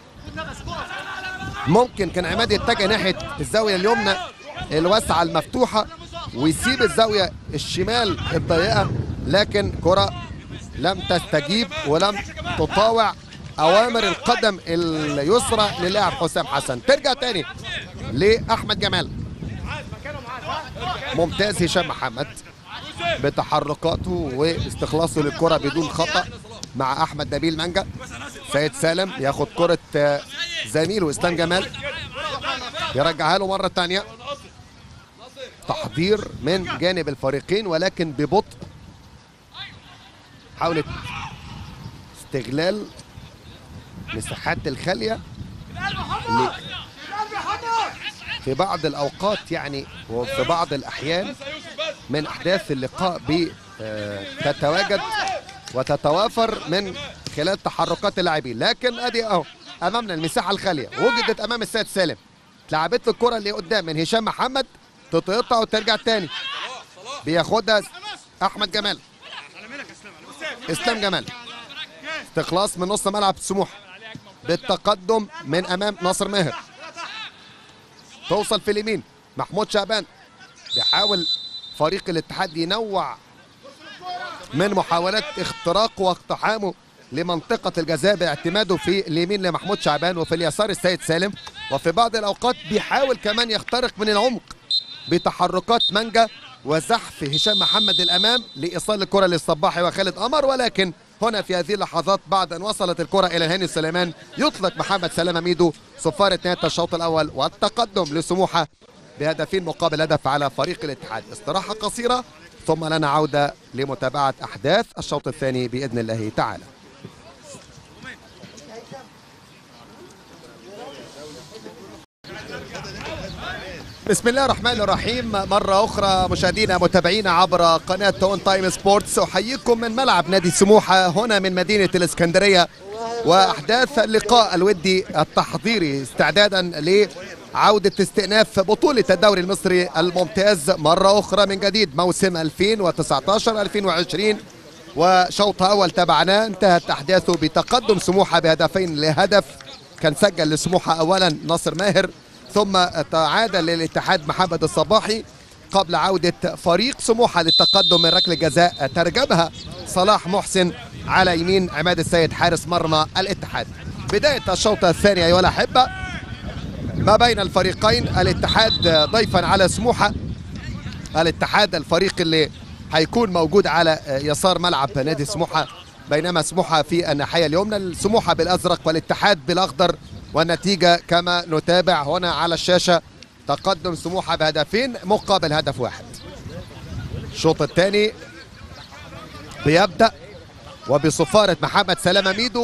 ممكن كان عماد يتجه ناحية الزاوية اليمنى الواسعة المفتوحة ويسيب الزاوية الشمال الضيقة لكن كرة لم تستجيب ولم تطاوع أوامر القدم اليسرى للاعب حسام حسن ترجع تاني لأحمد جمال ممتاز هشام محمد بتحركاته واستخلاصه للكرة بدون خطأ مع أحمد نبيل منجا سيد سالم ياخد كرة آه، زميله اسلام جمال يرجعها له مرة تانية تحضير من جانب الفريقين ولكن ببطء حاولت استغلال مساحات الخالية ل- في بعض الأوقات يعني وفي بعض الأحيان من أحداث اللقاء ب آه، تتواجد وتتوافر من خلال تحركات اللاعبين لكن ادي اهو امامنا المساحه الخاليه وجدت امام السيد سالم اتلعبت له الكره اللي قدام من هشام محمد تتقطع وترجع تاني بياخدها احمد جمال اسلام جمال استخلاص من نص ملعب سموحه بالتقدم من امام ناصر ماهر توصل في اليمين محمود شعبان بيحاول فريق الاتحاد ينوع من محاولات اختراقه واقتحامه لمنطقة الجزاء باعتماده في اليمين لمحمود شعبان وفي اليسار السيد سالم وفي بعض الأوقات بيحاول كمان يخترق من العمق بتحركات مانجا وزحف هشام محمد الأمام لإيصال الكرة للصباحي وخالد قمر ولكن هنا في هذه اللحظات بعد أن وصلت الكرة إلى هاني سليمان يطلق محمد سلامة ميدو صفارة نهاية الشوط الأول والتقدم لسموحة بهدفين مقابل هدف على فريق الاتحاد استراحة قصيرة ثم لنا عودة لمتابعة أحداث الشوط الثاني بإذن الله تعالى بسم الله الرحمن الرحيم مرة أخرى مشاهدينا متابعينا عبر قناة تون تايم سبورتس أحييكم من ملعب نادي سموحة هنا من مدينة الإسكندرية وأحداث اللقاء الودي التحضيري استعدادا لعودة استئناف بطولة الدوري المصري الممتاز مرة أخرى من جديد موسم 2019-2020 وشوط أول تبعناه انتهت أحداثه بتقدم سموحة بهدفين لهدف كان سجل لسموحة أولا ناصر ماهر ثم تعادل للاتحاد محمد الصباحي قبل عودة فريق سموحة للتقدم من ركلة جزاء ترجمها صلاح محسن على يمين عماد السيد حارس مرمى الاتحاد بداية الشوط الثاني أيها الأحبة ما بين الفريقين الاتحاد ضيفا على سموحة الاتحاد الفريق اللي هيكون موجود على يسار ملعب نادي سموحة بينما سموحة في الناحية اليمنى سموحة بالأزرق والاتحاد بالأخضر والنتيجة كما نتابع هنا على الشاشة تقدم سموحة بهدفين مقابل هدف واحد الشوط الثاني بيبدأ وبصفارة محمد سلامة ميدو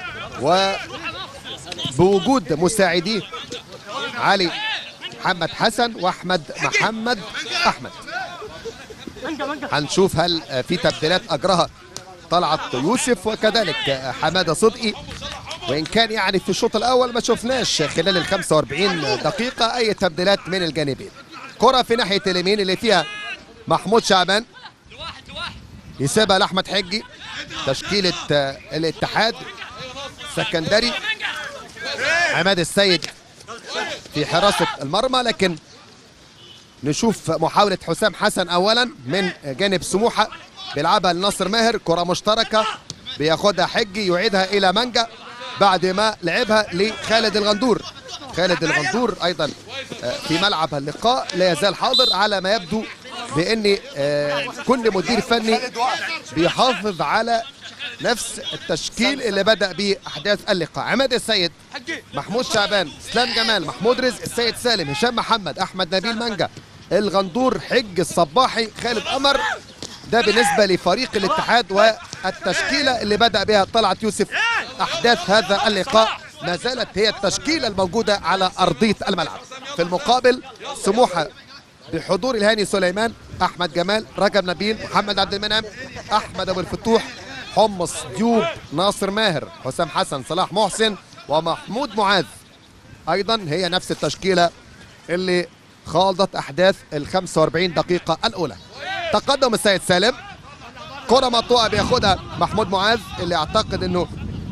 وبوجود مساعديه علي محمد حسن واحمد محمد احمد هنشوف هل في تبديلات اجرها طلعت يوسف وكذلك حماده صدقي وان كان يعني في الشوط الاول ما شفناش خلال ال 45 دقيقه اي تبديلات من الجانبين كره في ناحيه اليمين اللي فيها محمود شعبان يسيبها لاحمد حجي تشكيله الاتحاد سكندري عماد السيد في حراسه المرمى لكن نشوف محاولة حسام حسن أولا من جانب سموحة بيلعبها لناصر ماهر كرة مشتركة بياخدها حجي يعيدها إلى منجا بعد ما لعبها لخالد الغندور خالد الغندور أيضا في ملعب اللقاء لا يزال حاضر على ما يبدو بأن كل مدير فني بيحافظ على نفس التشكيل اللي بدأ به أحداث اللقاء عماد السيد محمود شعبان اسلام جمال محمود رزق السيد سالم هشام محمد احمد نبيل منجا الغندور حج الصباحي خالد قمر ده بالنسبه لفريق الاتحاد والتشكيله اللي بدا بها طلعت يوسف احداث هذا اللقاء ما زالت هي التشكيله الموجوده على ارضيه الملعب في المقابل سموحه بحضور الهاني سليمان احمد جمال رجب نبيل محمد عبد المنعم احمد ابو الفتوح حمص ديوب ناصر ماهر حسام حسن صلاح محسن ومحمود معاذ ايضا هي نفس التشكيله اللي خاضت احداث ال 45 دقيقه الاولى تقدم السيد سالم كره مقطوعه بياخدها محمود معاذ اللي اعتقد انه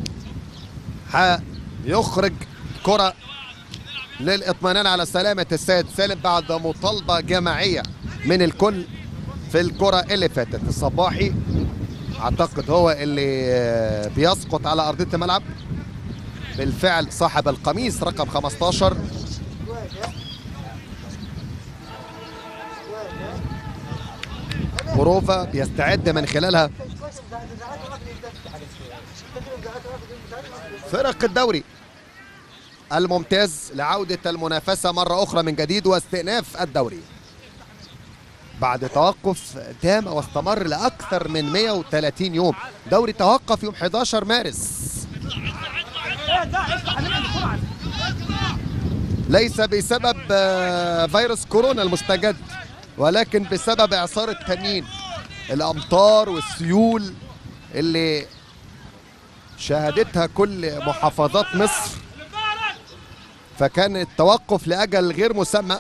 هيخرج كره للاطمئنان على سلامه السيد سالم بعد مطالبه جماعيه من الكل في الكره اللي فاتت الصباحي اعتقد هو اللي بيسقط على ارضيه الملعب بالفعل صاحب القميص رقم 15 بروفا بيستعد من خلالها فرق الدوري الممتاز لعودة المنافسة مرة أخرى من جديد واستئناف الدوري بعد توقف دام واستمر لأكثر من 130 يوم دوري توقف يوم 11 مارس ليس بسبب فيروس كورونا المستجد ولكن بسبب اعصار التنين الامطار والسيول اللي شهدتها كل محافظات مصر فكان التوقف لاجل غير مسمى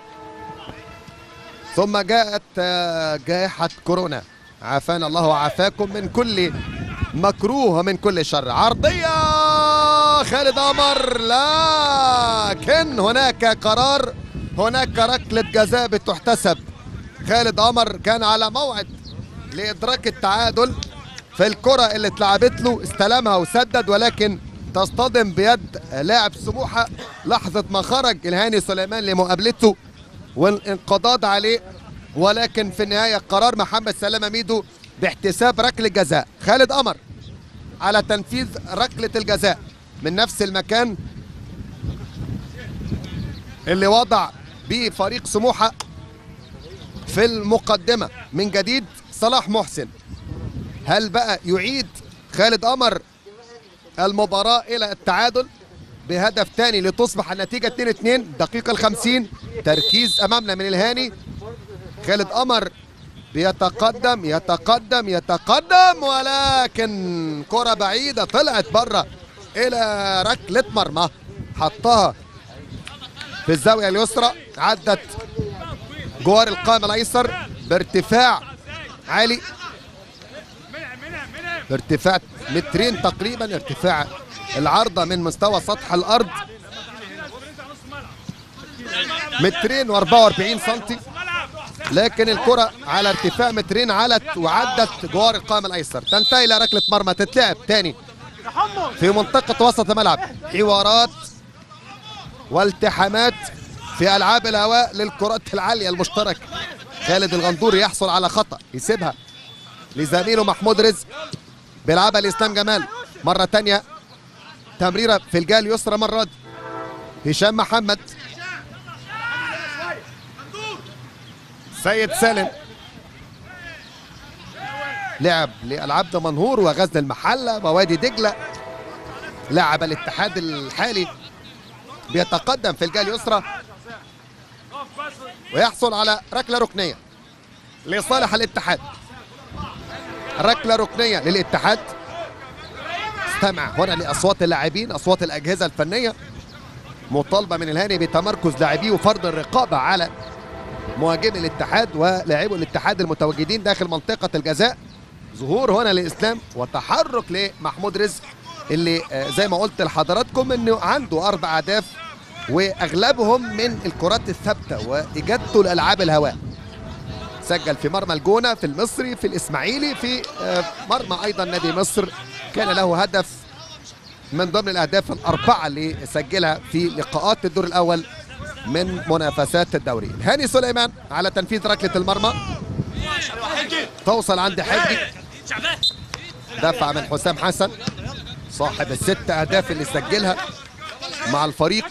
ثم جاءت جائحه كورونا عافانا الله وعافاكم من كل مكروه ومن كل شر عرضيه خالد قمر لكن هناك قرار هناك ركلة جزاء بتحتسب خالد قمر كان على موعد لإدراك التعادل في الكرة اللي اتلعبت له استلمها وسدد ولكن تصطدم بيد لاعب سموحة لحظة ما خرج الهاني سليمان لمقابلته والانقضاض عليه ولكن في النهاية قرار محمد سلامة ميدو باحتساب ركلة جزاء خالد قمر على تنفيذ ركلة الجزاء من نفس المكان اللي وضع به فريق سموحة في المقدمة من جديد صلاح محسن هل بقى يعيد خالد قمر المباراة إلى التعادل بهدف ثاني لتصبح النتيجة 2-2 دقيقة الخمسين تركيز أمامنا من الهاني خالد قمر بيتقدم يتقدم يتقدم ولكن كرة بعيدة طلعت بره إلى ركلة مرمى حطها في الزاوية اليسرى عدت جوار القائم الأيسر بارتفاع عالي بارتفاع مترين تقريبا ارتفاع العارضة من مستوى سطح الأرض مترين و44 سنتي لكن الكرة على ارتفاع مترين علت وعدت جوار القائم الايسر تنتهي الى ركلة مرمى تتلعب تاني في منطقة وسط الملعب حوارات والتحامات في العاب الهواء للكرات العالية المشتركة خالد الغندوري يحصل على خطأ يسيبها لزميله محمود رزق بيلعبها لاسلام جمال مرة تانية تمريرة في الجهة اليسرى مرة دي هشام محمد سيد سالم لعب لألعاب دمنهور وغزل المحلة ووادي دجلة لاعب الاتحاد الحالي بيتقدم في الجهة اليسرى ويحصل على ركلة ركنية لصالح الاتحاد ركلة ركنية للاتحاد استمع هنا لأصوات اللاعبين أصوات الأجهزة الفنية مطالبة من الهاني بتمركز لاعبيه وفرض الرقابة على مهاجمي الاتحاد ولاعبو الاتحاد المتواجدين داخل منطقة الجزاء ظهور هنا لإسلام وتحرك لمحمود رزق اللي آه، زي ما قلت لحضراتكم انه عنده اربع اهداف واغلبهم من الكرات الثابته واجادته لالعاب الهواء سجل في مرمى الجونه في المصري في الاسماعيلي في آه، مرمى ايضا نادي مصر كان له هدف من ضمن الاهداف الاربعه اللي سجلها في لقاءات الدور الاول من منافسات الدوري هاني سليمان على تنفيذ ركله المرمى توصل عند حجي دفع من حسام حسن صاحب الست اهداف اللي سجلها مع الفريق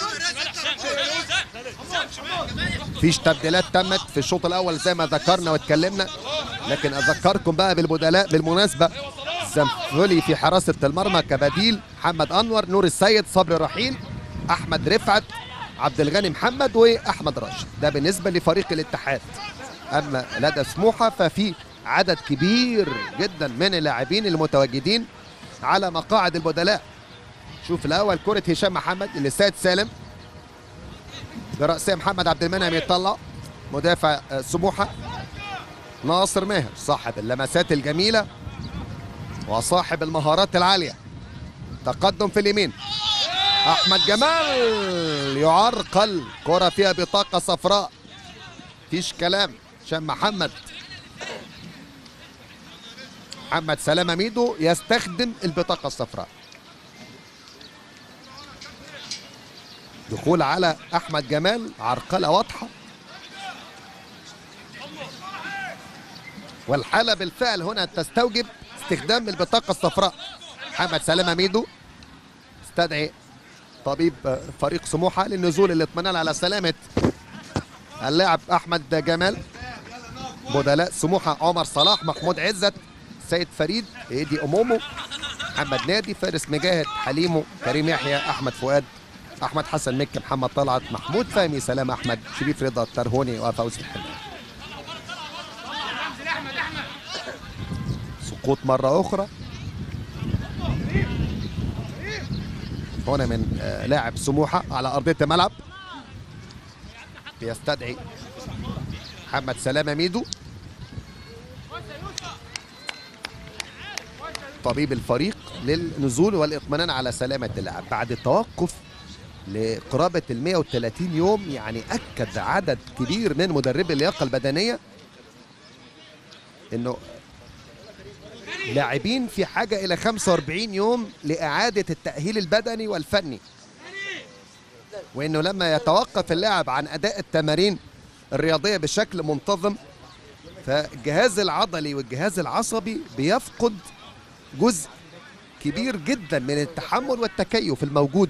فيش تبديلات تمت في الشوط الاول زي ما ذكرنا واتكلمنا لكن اذكركم بقى بالبدلاء بالمناسبه زنفولي في حراسه المرمى كبديل محمد انور نور السيد صبري رحيل احمد رفعت عبد الغني محمد واحمد راشد ده بالنسبه لفريق الاتحاد اما لدى سموحه ففي عدد كبير جدا من اللاعبين المتواجدين على مقاعد البدلاء شوف الاول كره هشام محمد اللي سيد سالم برأسية محمد عبد المنعم يطلع مدافع آه، سموحه ناصر ماهر صاحب اللمسات الجميله وصاحب المهارات العاليه تقدم في اليمين احمد جمال يعرقل كره فيها بطاقه صفراء فيش كلام هشام محمد محمد سلامة ميدو يستخدم البطاقة الصفراء دخول على أحمد جمال عرقلة واضحة والحالة بالفعل هنا تستوجب استخدام البطاقة الصفراء محمد سلامة ميدو استدعي طبيب آه، فريق سموحة للنزول للاطمئنان على سلامة اللاعب أحمد جمال بدلاء سموحة عمر صلاح محمود عزت سيد فريد ايدي امومو محمد نادي فارس مجاهد حليمو كريم يحيى احمد فؤاد احمد حسن مكي محمد طلعت محمود فهمي سلام احمد شريف رضا الترهوني وفوزي الحلال سقوط مره اخرى هنا من آه، لاعب سموحه على ارضيه الملعب بيستدعي محمد سلامه ميدو طبيب الفريق للنزول والاطمئنان على سلامه اللاعب بعد التوقف لقرابه ال 130 يوم يعني اكد عدد كبير من مدربي اللياقه البدنيه انه لاعبين في حاجه الى 45 يوم لاعاده التاهيل البدني والفني وانه لما يتوقف اللاعب عن اداء التمارين الرياضيه بشكل منتظم فالجهاز العضلي والجهاز العصبي بيفقد جزء كبير جدا من التحمل والتكيف الموجود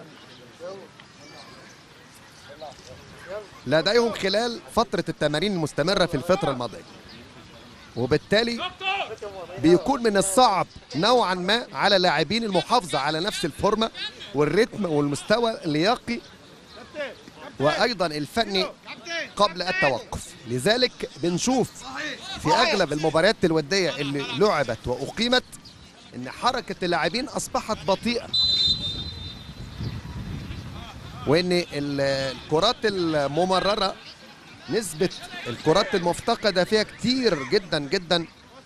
لديهم خلال فترة التمارين المستمرة في الفترة الماضية وبالتالي بيكون من الصعب نوعا ما على لاعبين المحافظة على نفس الفورمة والريتم والمستوى اللياقي وأيضا الفني قبل التوقف لذلك بنشوف في أغلب المباريات الودية اللي لعبت وأقيمت ان حركه اللاعبين اصبحت بطيئه وان ال- الكرات الممرره نسبه الكرات المفتقده فيها كتير جدا جدا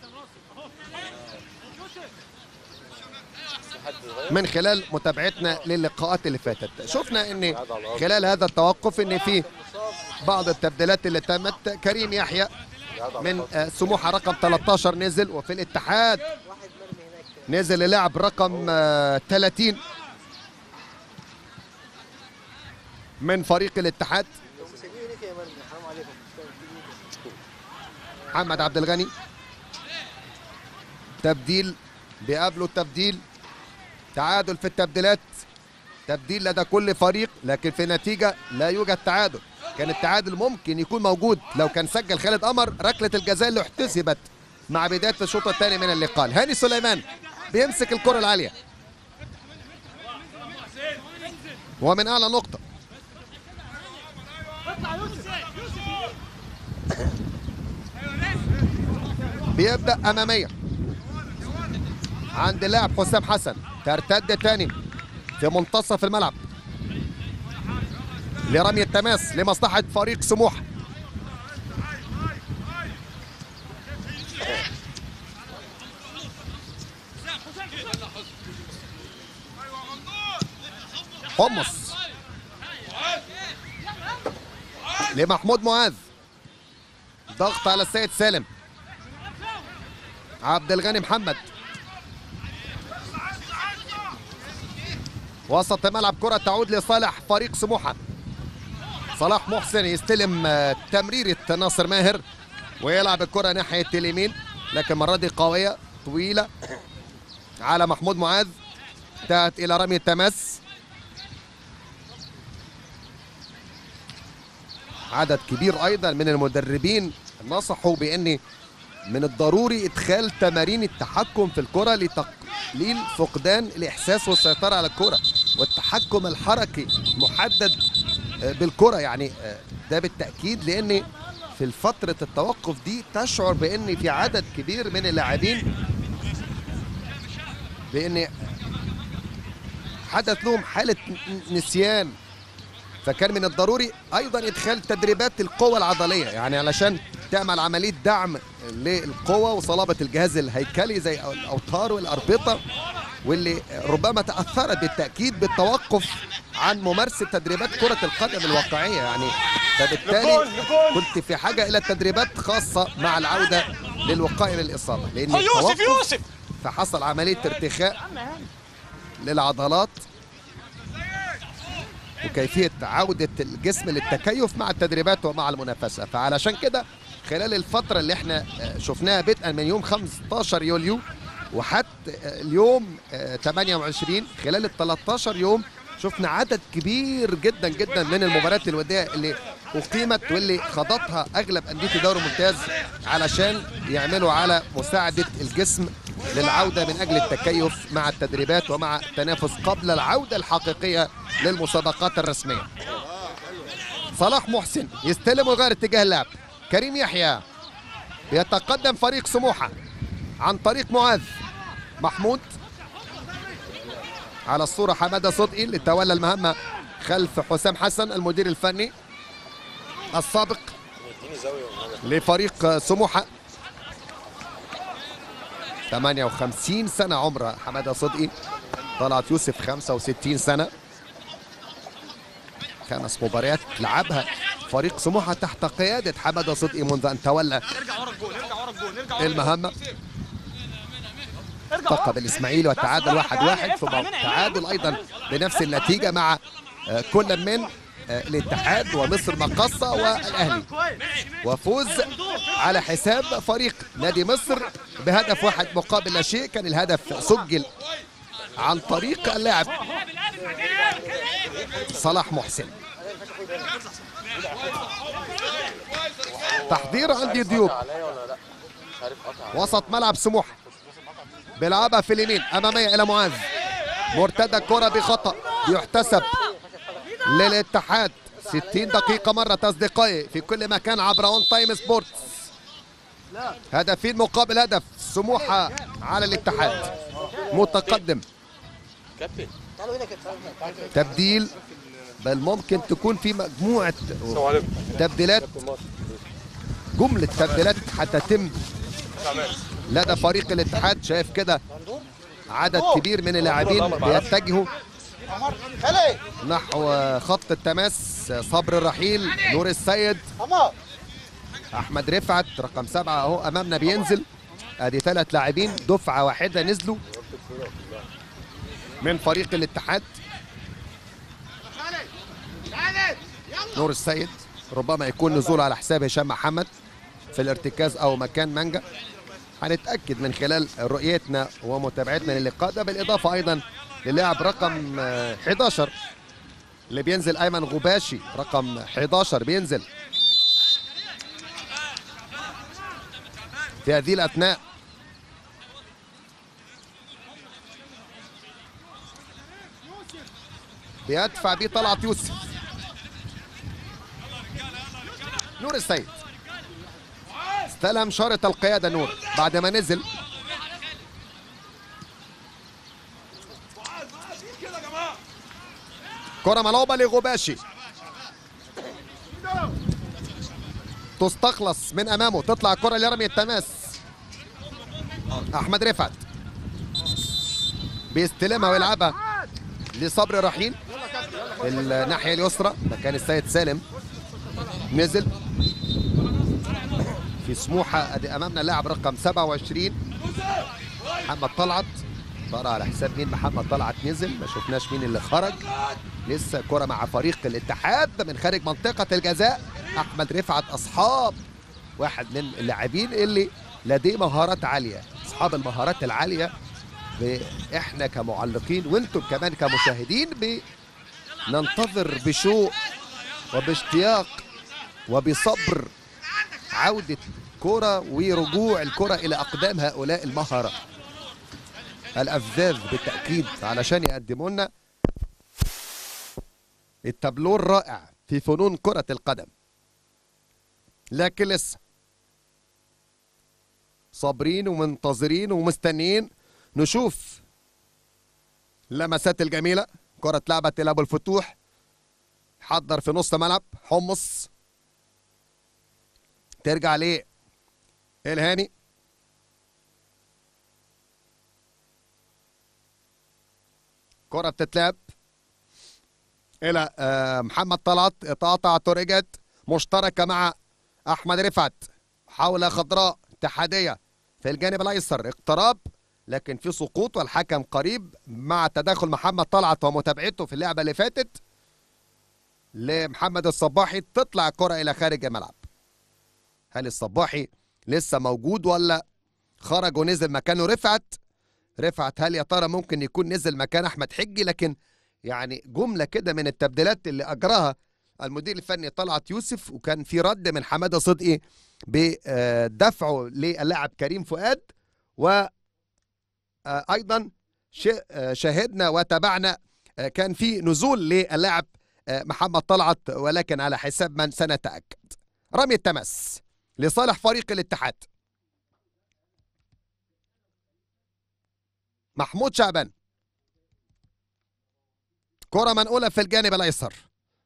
من خلال متابعتنا للقاءات اللي فاتت شفنا ان خلال هذا التوقف ان في بعض التبديلات اللي تمت كريم يحيى من آه، سموحه رقم 13 نزل وفي الاتحاد نزل للاعب رقم آه، 30 من فريق الاتحاد محمد عبد الغني تبديل بيقابله التبديل تعادل في التبديلات تبديل لدى كل فريق لكن في نتيجة لا يوجد تعادل كان التعادل ممكن يكون موجود لو كان سجل خالد قمر ركلة الجزاء اللي احتسبت مع بداية الشوط الثاني من اللقاء هاني سليمان بيمسك الكرة العالية ومن أعلى نقطة بيبدأ أمامية عند اللاعب حسام حسن ترتد تاني في منتصف الملعب لرمي التماس لمصلحة فريق سموحة حمص لمحمود معاذ ضغط على السيد سالم عبد الغني محمد وسط الملعب كرة تعود لصالح فريق سموحة صلاح محسن يستلم آه، تمريرة ناصر ماهر ويلعب الكرة ناحية اليمين لكن المرة دي قوية طويلة على محمود معاذ انتهت إلى رمي التماس عدد كبير أيضا من المدربين نصحوا بأن من الضروري إدخال تمارين التحكم في الكرة لتقليل فقدان الإحساس والسيطرة على الكرة والتحكم الحركي محدد آه، بالكرة يعني آه، ده بالتأكيد لأن في فترة التوقف دي تشعر بأن في عدد كبير من اللاعبين بأن حدث لهم حالة ن- نسيان فكان من الضروري ايضا ادخال تدريبات القوه العضليه يعني علشان تعمل عمليه دعم للقوه وصلابه الجهاز الهيكلي زي الاوتار والاربطه واللي ربما تاثرت بالتاكيد بالتوقف عن ممارسه تدريبات كره القدم الواقعيه يعني فبالتالي كنت في حاجه الى تدريبات خاصه مع العوده للوقايه من الاصابه لان يوسف التوقف يوسف فحصل عمليه ارتخاء للعضلات وكيفيه عوده الجسم للتكيف مع التدريبات ومع المنافسه فعلشان كده خلال الفتره اللي احنا آه، شفناها بدءا من يوم 15 يوليو وحتى آه، اليوم آه، 28 خلال ال 13 يوم شفنا عدد كبير جدا جدا من المباريات الوديه اللي اقيمت واللي خاضتها اغلب انديه الدوري الممتاز علشان يعملوا على مساعده الجسم للعوده من اجل التكيف مع التدريبات ومع التنافس قبل العوده الحقيقيه للمسابقات الرسميه. صلاح محسن يستلم ويغير اتجاه اللعب. كريم يحيى يتقدم فريق سموحه عن طريق معاذ محمود على الصورة حمادة صدقي اللي تولى المهمة خلف حسام حسن المدير الفني السابق لفريق سموحة 58 سنة عمره حمادة صدقي طلعت يوسف 65 سنة خمس مباريات لعبها فريق سموحة تحت قيادة حمادة صدقي منذ أن تولى ارجع ورا الجول ارجع ورا الجول ارجع ورا المهمة التقى بالإسماعيلي وتعادل واحد واحد ثم تعادل أيضا بنفس النتيجة مع آه، كل من آه، الاتحاد ومصر مقصة والأهلي وفوز على حساب فريق نادي مصر بهدف واحد مقابل لا شيء كان الهدف سجل عن طريق اللاعب صلاح محسن تحضير عندي ضيوف وسط ملعب سموحه بيلعبها في اليمين اماميه الى معاذ مرتدى الكره بخطا يحتسب للاتحاد 60 دقيقه مرت اصدقائي في كل مكان عبر اون تايم سبورتس هدفين مقابل هدف سموحه على الاتحاد متقدم كابتن تعالوا هنا كده تبديل بل ممكن تكون في مجموعه تبديلات جمله تبديلات هتتم لدى فريق الاتحاد شايف كده عدد كبير من اللاعبين بيتجهوا نحو خط التماس صبر الرحيل نور السيد احمد رفعت رقم سبعة اهو امامنا بينزل ادي ثلاث لاعبين دفعة واحدة نزلوا من فريق الاتحاد نور السيد ربما يكون نزول على حساب هشام محمد في الارتكاز او مكان مانجا هنتاكد من خلال رؤيتنا ومتابعتنا للقاء ده بالاضافه ايضا للاعب رقم آه، 11 اللي بينزل ايمن غباشي رقم 11 بينزل في هذه الاثناء بيدفع بيه طلعت يوسف نور السيد استلم شارة القيادة نور بعد ما نزل كرة ملعوبة لغباشي تستخلص من امامه تطلع الكرة لرمي التماس احمد رفعت بيستلمها ويلعبها لصبري رحيل في الناحية اليسرى مكان السيد سالم نزل في سموحة ادي امامنا اللاعب رقم 27 محمد طلعت طلع على حساب مين محمد طلعت نزل ما شفناش مين اللي خرج لسه كرة مع فريق الاتحاد من خارج منطقة الجزاء احمد رفعت اصحاب واحد من اللاعبين اللي لديه مهارات عالية اصحاب المهارات العالية ب- احنا كمعلقين وانتم كمان كمشاهدين بننتظر بشوق وباشتياق وبصبر عودة كرة ورجوع الكرة إلى أقدام هؤلاء المهرة الأفذاذ بالتأكيد علشان يقدموا لنا التابلو الرائع في فنون كرة القدم لكن لسه صابرين ومنتظرين ومستنيين نشوف اللمسات الجميلة كرة اتلعبت إلى أبو الفتوح حضر في نص ملعب حمص ترجع ليه الهاني كرة بتتلعب إلى آه، محمد طلعت اتقطع توريجت مشتركة مع أحمد رفعت حول خضراء اتحادية في الجانب الأيسر اقتراب لكن في سقوط والحكم قريب مع تدخل محمد طلعت ومتابعته في اللعبة اللي فاتت لمحمد الصباحي تطلع الكرة إلى خارج الملعب هل الصباحي لسه موجود ولا خرج ونزل مكانه رفعت رفعت هل يا ترى ممكن يكون نزل مكان احمد حجي لكن يعني جمله كده من التبديلات اللي اجراها المدير الفني طلعت يوسف وكان في رد من حماده صدقي بدفعه للاعب كريم فؤاد و آه، ايضا ش- آه، شاهدنا وتابعنا آه، كان في نزول للاعب آه، محمد طلعت ولكن على حساب من سنتاكد رمي التماس لصالح فريق الاتحاد محمود شعبان كرة منقولة في الجانب الأيسر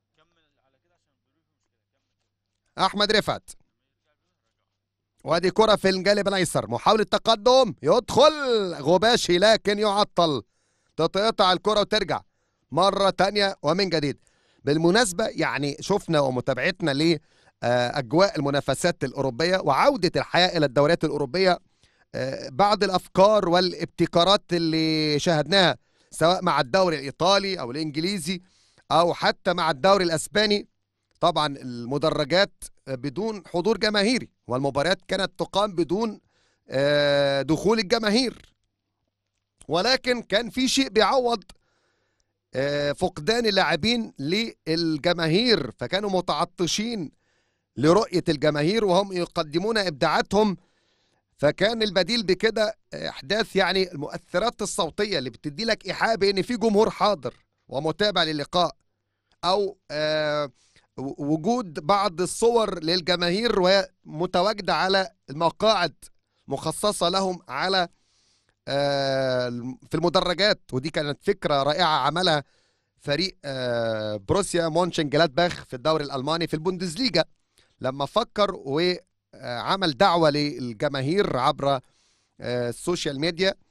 أحمد رفعت وادي كرة في الجانب الأيسر محاولة تقدم يدخل غباشي لكن يعطل تتقطع الكرة وترجع مرة تانية ومن جديد بالمناسبة يعني شفنا ومتابعتنا لأجواء المنافسات الأوروبية وعودة الحياة إلى الدوريات الأوروبية آه، بعض الافكار والابتكارات اللي شاهدناها سواء مع الدوري الايطالي او الانجليزي او حتى مع الدوري الاسباني طبعا المدرجات بدون حضور جماهيري والمباريات كانت تقام بدون آه، دخول الجماهير ولكن كان في شيء بيعوض آه، فقدان اللاعبين للجماهير فكانوا متعطشين لرؤية الجماهير وهم يقدمون إبداعاتهم فكان البديل بكده احداث يعني المؤثرات الصوتيه اللي بتدي لك ايحاء بان في جمهور حاضر ومتابع للقاء او آه وجود بعض الصور للجماهير وهي متواجده على المقاعد مخصصه لهم على آه في المدرجات ودي كانت فكره رائعه عملها فريق آه بروسيا مونشن جلادباخ في الدوري الالماني في البوندسليجا لما فكر و آه، عمل دعوة للجماهير عبر آه، السوشيال ميديا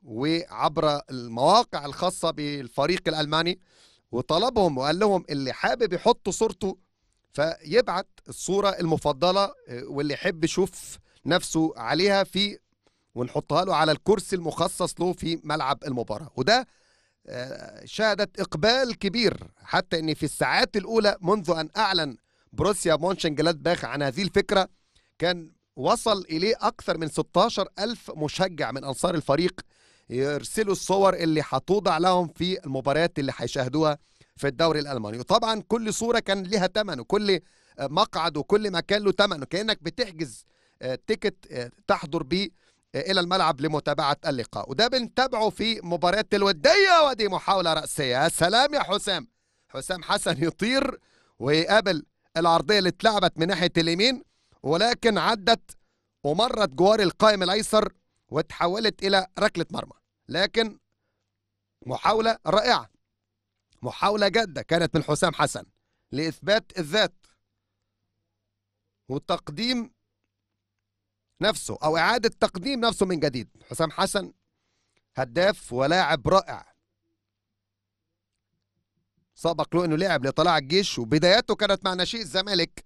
وعبر المواقع الخاصة بالفريق الألماني وطلبهم وقال لهم اللي حابب يحط صورته فيبعت الصورة المفضلة آه، واللي يحب يشوف نفسه عليها في ونحطها له على الكرسي المخصص له في ملعب المباراة وده آه، شهدت إقبال كبير حتى أن في الساعات الأولى منذ أن أعلن بروسيا مونشنجلادباخ عن هذه الفكرة كان وصل إليه أكثر من 16 ألف مشجع من أنصار الفريق يرسلوا الصور اللي هتوضع لهم في المباريات اللي هيشاهدوها في الدوري الألماني وطبعا كل صورة كان لها ثمن وكل آه، مقعد وكل مكان له ثمن وكأنك بتحجز آه، تيكت آه، تحضر بيه آه، إلى الملعب لمتابعة اللقاء وده بنتابعه في مباريات الودية ودي محاولة رأسية يا سلام يا حسام حسام حسن يطير ويقابل العرضية اللي اتلعبت من ناحية اليمين ولكن عدت ومرت جوار القائم الأيسر وتحولت إلى ركلة مرمى لكن محاولة رائعة محاولة جادة كانت من حسام حسن لإثبات الذات وتقديم نفسه أو إعادة تقديم نفسه من جديد حسام حسن هداف ولاعب رائع سبق له انه لعب لطلائع الجيش وبداياته كانت مع ناشئ الزمالك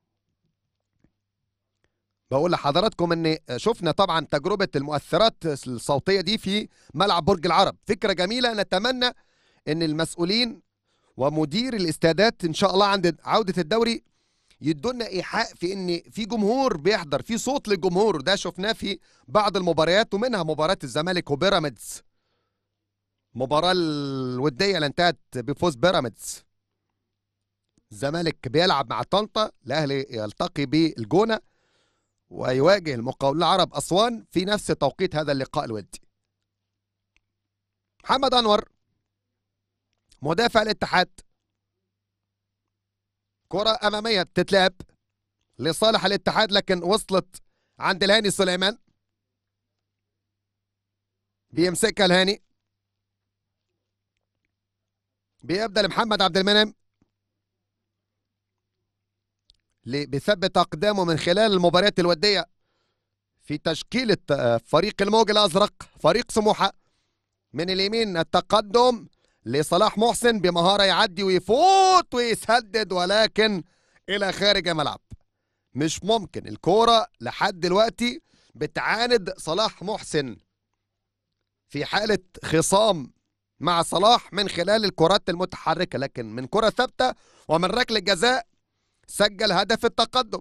بقول لحضراتكم ان شفنا طبعا تجربه المؤثرات الصوتيه دي في ملعب برج العرب فكره جميله نتمنى ان المسؤولين ومدير الاستادات ان شاء الله عند عوده الدوري يدونا ايحاء في ان في جمهور بيحضر في صوت للجمهور وده شفناه في بعض المباريات ومنها مباراه الزمالك وبيراميدز المباراه الوديه اللي انتهت بفوز بيراميدز الزمالك بيلعب مع طنطا الاهلي يلتقي بالجونه ويواجه المقاولون العرب اسوان في نفس توقيت هذا اللقاء الودي محمد انور مدافع الاتحاد كرة أمامية بتتلعب لصالح الاتحاد لكن وصلت عند الهاني سليمان بيمسكها الهاني بيبدأ لمحمد عبد المنعم اللي بيثبت أقدامه من خلال المباريات الودية في تشكيلة آه، فريق الموج الأزرق فريق سموحة من اليمين التقدم لصلاح محسن بمهارة يعدي ويفوت ويسدد ولكن إلى خارج الملعب مش ممكن الكورة لحد دلوقتي بتعاند صلاح محسن في حالة خصام مع صلاح من خلال الكرات المتحركة لكن من كرة ثابتة ومن ركلة جزاء سجل هدف التقدم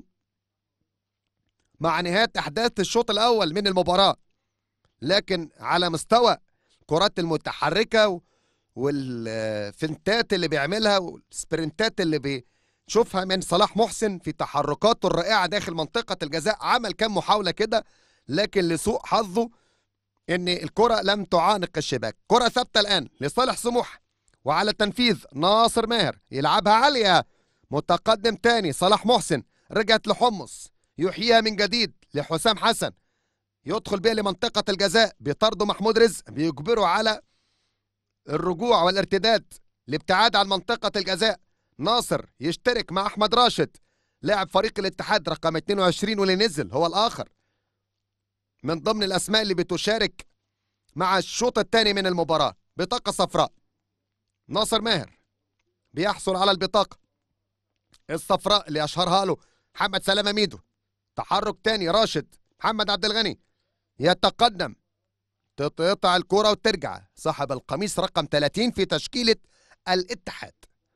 مع نهاية أحداث الشوط الأول من المباراة لكن على مستوى الكرات المتحركة و- والفنتات اللي بيعملها والسبرنتات اللي بيشوفها من صلاح محسن في تحركاته الرائعة داخل منطقة الجزاء عمل كام محاولة كده لكن لسوء حظه ان الكرة لم تعانق الشباك كرة ثابتة الآن لصالح سموح وعلى التنفيذ ناصر ماهر يلعبها عالية متقدم تاني صلاح محسن رجعت لحمص يحييها من جديد لحسام حسن يدخل بيها لمنطقة الجزاء بيطرده محمود رزق بيجبره على الرجوع والارتداد الابتعاد عن منطقة الجزاء ناصر يشترك مع أحمد راشد لاعب فريق الاتحاد رقم 22 واللي نزل هو الآخر من ضمن الأسماء اللي بتشارك مع الشوط الثاني من المباراة بطاقة صفراء ناصر ماهر بيحصل على البطاقة الصفراء اللي أشهرها له محمد سلامة ميدو تحرك تاني راشد محمد عبد الغني يتقدم تقطع الكرة وترجع صاحب القميص رقم 30 في تشكيلة الاتحاد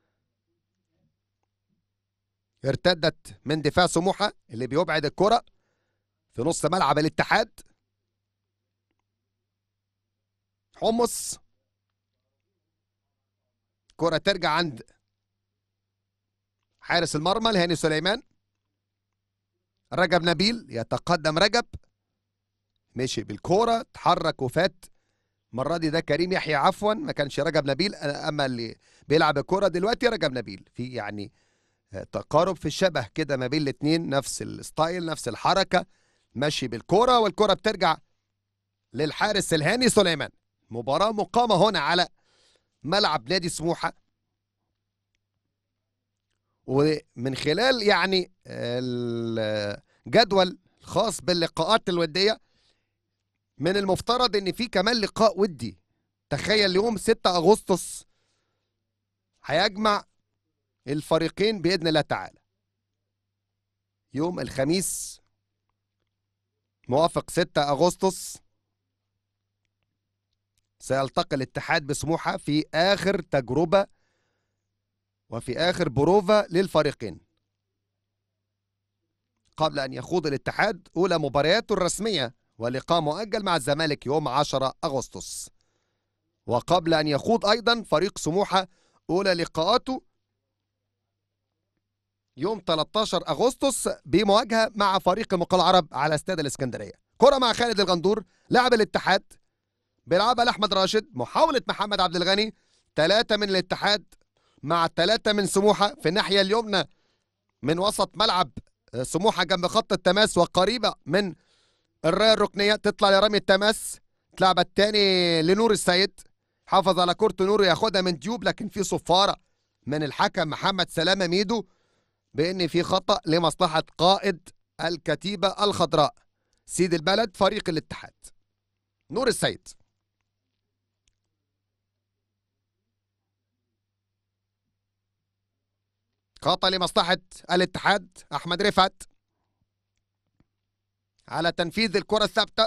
ارتدت من دفاع سموحة اللي بيبعد الكرة في نص ملعب الاتحاد حمص كرة ترجع عند حارس المرمى الهاني سليمان رجب نبيل يتقدم رجب مشي بالكورة اتحرك وفات المرة دي ده كريم يحيى عفوا ما كانش رجب نبيل اما اللي بيلعب الكورة دلوقتي رجب نبيل في يعني تقارب في الشبه كده ما بين الاتنين نفس الستايل نفس الحركة ماشي بالكورة والكورة بترجع للحارس الهاني سليمان مباراة مقامة هنا على ملعب نادي سموحة ومن خلال يعني الجدول الخاص باللقاءات الودية من المفترض ان في كمان لقاء ودي تخيل يوم 6 اغسطس هيجمع الفريقين باذن الله تعالى يوم الخميس موافق 6 اغسطس سيلتقي الاتحاد بسموحه في اخر تجربه وفي اخر بروفا للفريقين قبل ان يخوض الاتحاد اولى مبارياته الرسميه ولقاء مؤجل مع الزمالك يوم 10 اغسطس وقبل ان يخوض ايضا فريق سموحه اولى لقاءاته يوم 13 اغسطس بمواجهه مع فريق المقاولة العرب على استاد الاسكندريه كره مع خالد الغندور لاعب الاتحاد بيلعبها لاحمد راشد محاوله محمد عبد الغني ثلاثه من الاتحاد مع ثلاثه من سموحه في الناحيه اليمنى من وسط ملعب سموحه جنب خط التماس وقريبه من الرايه الركنيه تطلع لرمي التماس تلعب الثاني لنور السيد حافظ على كورت نور ياخدها من ديوب لكن في صفاره من الحكم محمد سلامه ميدو بان في خطا لمصلحه قائد الكتيبه الخضراء سيد البلد فريق الاتحاد نور السيد خطا لمصلحه الاتحاد احمد رفعت على تنفيذ الكره الثابته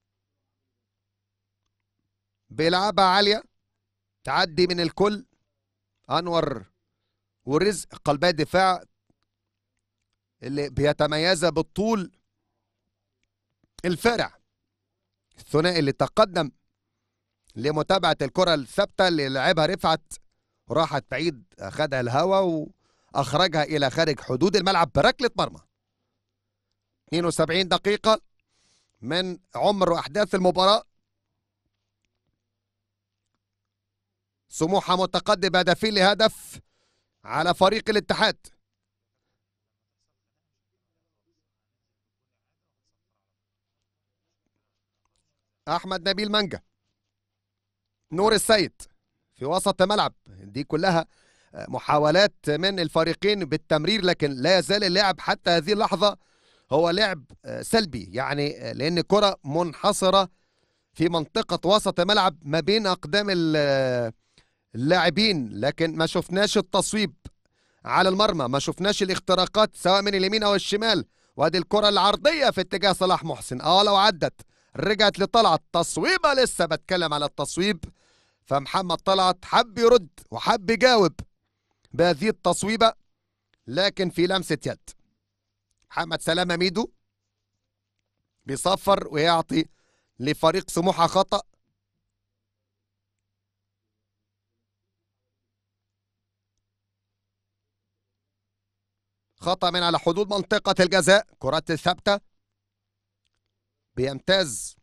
بيلعبها عاليه تعدي من الكل انور ورزق قلبي الدفاع اللي بيتميز بالطول الفارع الثنائي اللي تقدم لمتابعه الكره الثابته اللي لعبها رفعت وراحت بعيد اخذها الهوا واخرجها الى خارج حدود الملعب بركله مرمى 72 دقيقه من عمر واحداث المباراه سموحه متقدم بهدفين لهدف على فريق الاتحاد احمد نبيل منجا نور السيد في وسط الملعب دي كلها محاولات من الفريقين بالتمرير لكن لا يزال اللعب حتى هذه اللحظه هو لعب سلبي يعني لان الكره منحصره في منطقه وسط الملعب ما بين اقدام اللاعبين لكن ما شفناش التصويب على المرمى ما شفناش الاختراقات سواء من اليمين او الشمال وادي الكره العرضيه في اتجاه صلاح محسن اه لو عدت رجعت لطلعت تصويبه لسه بتكلم على التصويب فمحمد طلعت حب يرد وحب يجاوب بهذه التصويبه لكن في لمسه يد محمد سلامه ميدو بيصفر ويعطي لفريق سموحه خطأ خطأ من على حدود منطقة الجزاء كرات الثابتة بيمتاز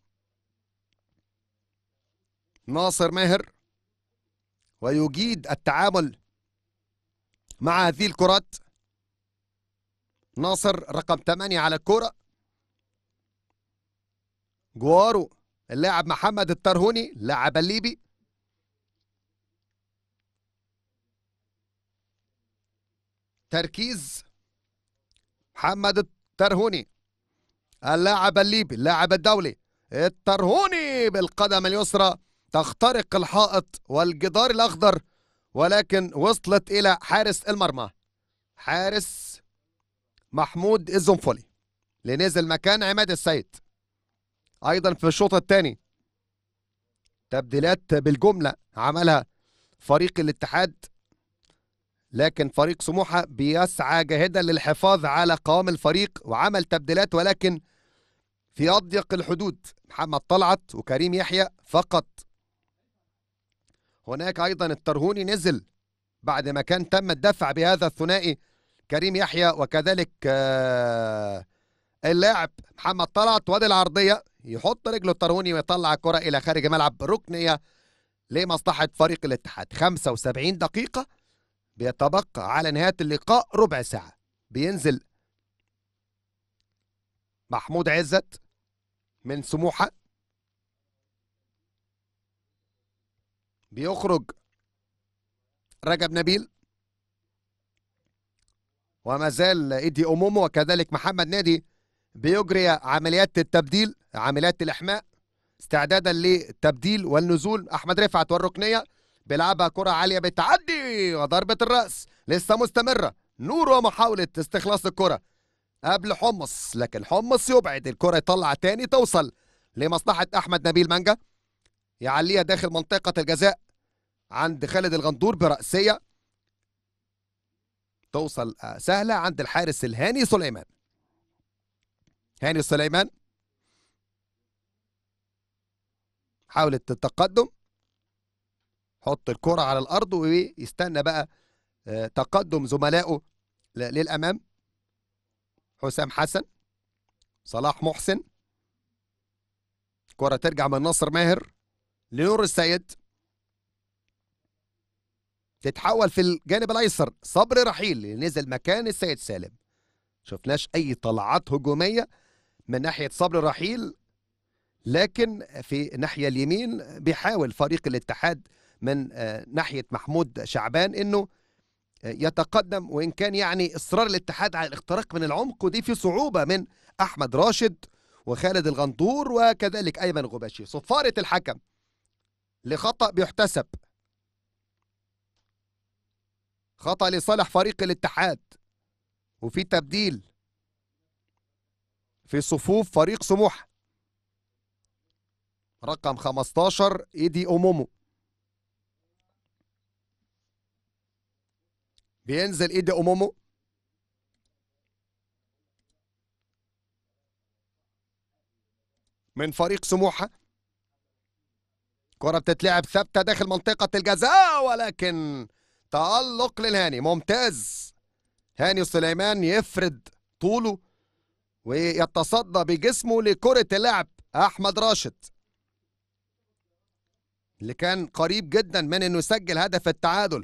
ناصر ماهر ويجيد التعامل مع هذه الكرات ناصر رقم 8 على الكرة جوارو اللاعب محمد الترهوني لاعب الليبي تركيز محمد الترهوني اللاعب الليبي اللاعب الدولي الترهوني بالقدم اليسرى تخترق الحائط والجدار الاخضر ولكن وصلت الى حارس المرمى حارس محمود الزنفولي لنزل مكان عماد السيد ايضا في الشوط الثاني تبديلات بالجمله عملها فريق الاتحاد لكن فريق سموحه بيسعى جاهدا للحفاظ على قوام الفريق وعمل تبديلات ولكن في اضيق الحدود محمد طلعت وكريم يحيى فقط هناك ايضا الترهوني نزل بعد ما كان تم الدفع بهذا الثنائي كريم يحيى وكذلك اللاعب محمد طلعت وادي العرضيه يحط رجله الترهوني ويطلع الكره الى خارج الملعب ركنيه لمصلحه فريق الاتحاد 75 دقيقه بيتبقى على نهايه اللقاء ربع ساعه بينزل محمود عزت من سموحه بيخرج رجب نبيل وما زال ايدي امومو وكذلك محمد نادي بيجري عمليات التبديل عمليات الاحماء استعدادا للتبديل والنزول احمد رفعت والركنيه بيلعبها كره عاليه بالتعدي وضربه الراس لسه مستمره نور ومحاوله استخلاص الكره قبل حمص لكن حمص يبعد الكره يطلع تاني توصل لمصلحه احمد نبيل مانجا يعليها داخل منطقه الجزاء عند خالد الغندور براسيه توصل آه، سهله عند الحارس الهاني سليمان هاني سليمان حاولت التقدم حط الكرة على الأرض ويستنى بقى آه، تقدم زملائه ل- للأمام حسام حسن صلاح محسن كرة ترجع من ناصر ماهر لنور السيد تتحول في الجانب الأيسر صبري رحيل اللي نزل مكان السيد سالم شفناش أي طلعات هجومية من ناحية صبري رحيل لكن في الناحية اليمين بيحاول فريق الاتحاد من آه، ناحية محمود شعبان انه آه، يتقدم وان كان يعني اصرار الاتحاد على الاختراق من العمق ودي في صعوبة من احمد راشد وخالد الغندور وكذلك ايمن غباشي صفارة الحكم لخطأ بيحتسب خطأ لصالح فريق الاتحاد وفي تبديل في صفوف فريق سموحه رقم 15 ايدي اومومو بينزل ايدي اومومو من فريق سموحه كرة بتتلعب ثابتة داخل منطقة الجزاء ولكن تألق للهاني ممتاز هاني سليمان يفرد طوله ويتصدى بجسمه لكرة اللعب أحمد راشد اللي كان قريب جدا من انه يسجل هدف التعادل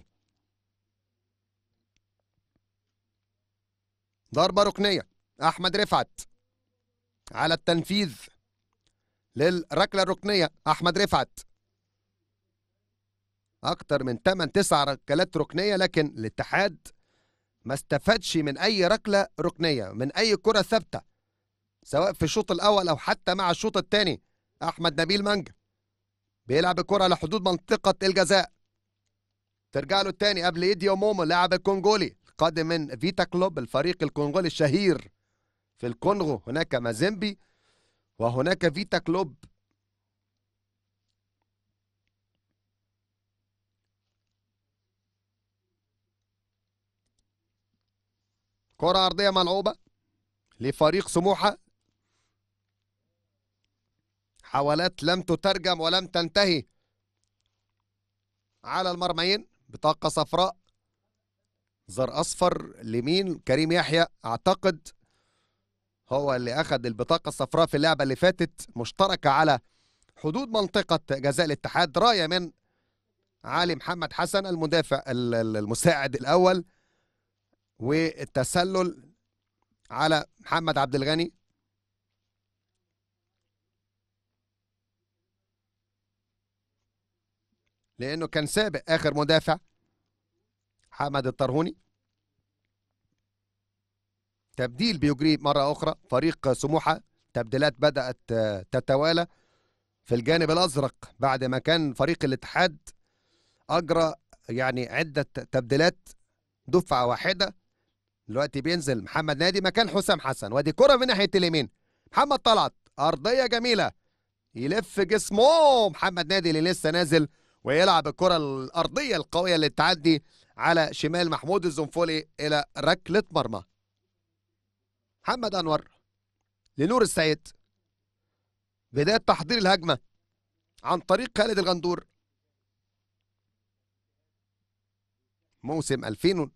ضربة ركنية احمد رفعت على التنفيذ للركلة الركنية احمد رفعت اكتر من 8 9 ركلات ركنية لكن الاتحاد ما استفادش من اي ركلة ركنية من اي كرة ثابتة سواء في الشوط الاول او حتى مع الشوط الثاني احمد نبيل مانجا بيلعب الكرة على حدود منطقة الجزاء ترجع له الثاني قبل ايديو مومو اللاعب الكونغولي قادم من فيتا كلوب الفريق الكونغولي الشهير في الكونغو هناك مازيمبي وهناك فيتا كلوب كرة أرضية ملعوبة لفريق سموحة حاولات لم تترجم ولم تنتهي على المرميين بطاقة صفراء زر أصفر لمين كريم يحيى أعتقد هو اللي أخذ البطاقة الصفراء في اللعبة اللي فاتت مشتركة على حدود منطقة جزاء الاتحاد راية من علي محمد حسن المدافع ال- ال- المساعد الأول والتسلل على محمد عبد الغني لانه كان سابق اخر مدافع حمد الطرهوني تبديل بيجري مره اخرى فريق سموحه تبديلات بدات آه، تتوالى في الجانب الازرق بعد ما كان فريق الاتحاد اجرى يعني عده تبديلات دفعه واحده دلوقتي بينزل محمد نادي مكان حسام حسن وادي كره من ناحيه اليمين محمد طلعت ارضيه جميله يلف جسمه محمد نادي اللي لسه نازل ويلعب الكرة الأرضية القوية اللي تعدي على شمال محمود الزنفولي إلى ركلة مرمى محمد أنور لنور السيد بداية تحضير الهجمة عن طريق خالد الغندور موسم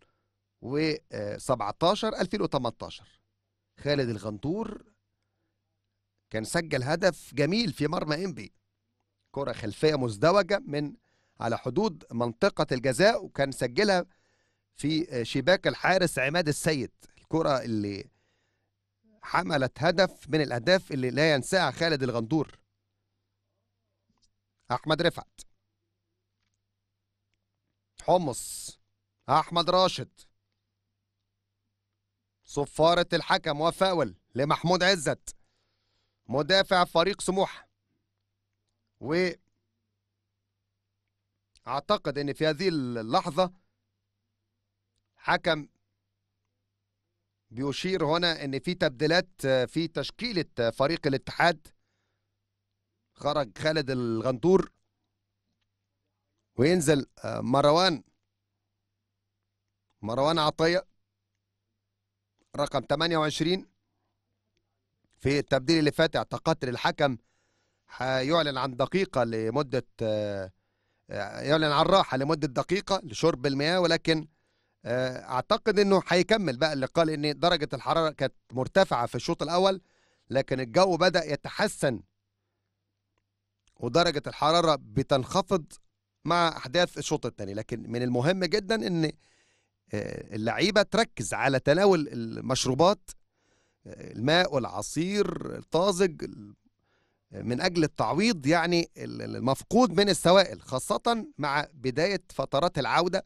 2017 2018 خالد الغندور كان سجل هدف جميل في مرمى انبي كرة خلفية مزدوجة من على حدود منطقة الجزاء وكان سجلها في شباك الحارس عماد السيد الكرة اللي حملت هدف من الأهداف اللي لا ينساها خالد الغندور أحمد رفعت حمص أحمد راشد صفارة الحكم وفاول لمحمود عزت مدافع فريق سموحه و اعتقد ان في هذه اللحظه حكم بيشير هنا ان في تبديلات آه، في تشكيله آه، فريق الاتحاد خرج خالد الغندور وينزل آه، مروان مروان عطيه رقم 28 في التبديل اللي فات اعتقدت الحكم هيعلن عن دقيقة لمدة آه، آه، يعلن عن راحة لمدة دقيقة لشرب المياه ولكن آه، اعتقد انه هيكمل بقى اللقاء لان درجة الحرارة كانت مرتفعة في الشوط الاول لكن الجو بدأ يتحسن ودرجة الحرارة بتنخفض مع احداث الشوط الثاني لكن من المهم جدا ان آه، اللعيبة تركز على تناول المشروبات آه، الماء والعصير الطازج من اجل التعويض يعني ال- ال- المفقود من السوائل خاصة مع بداية فترات العودة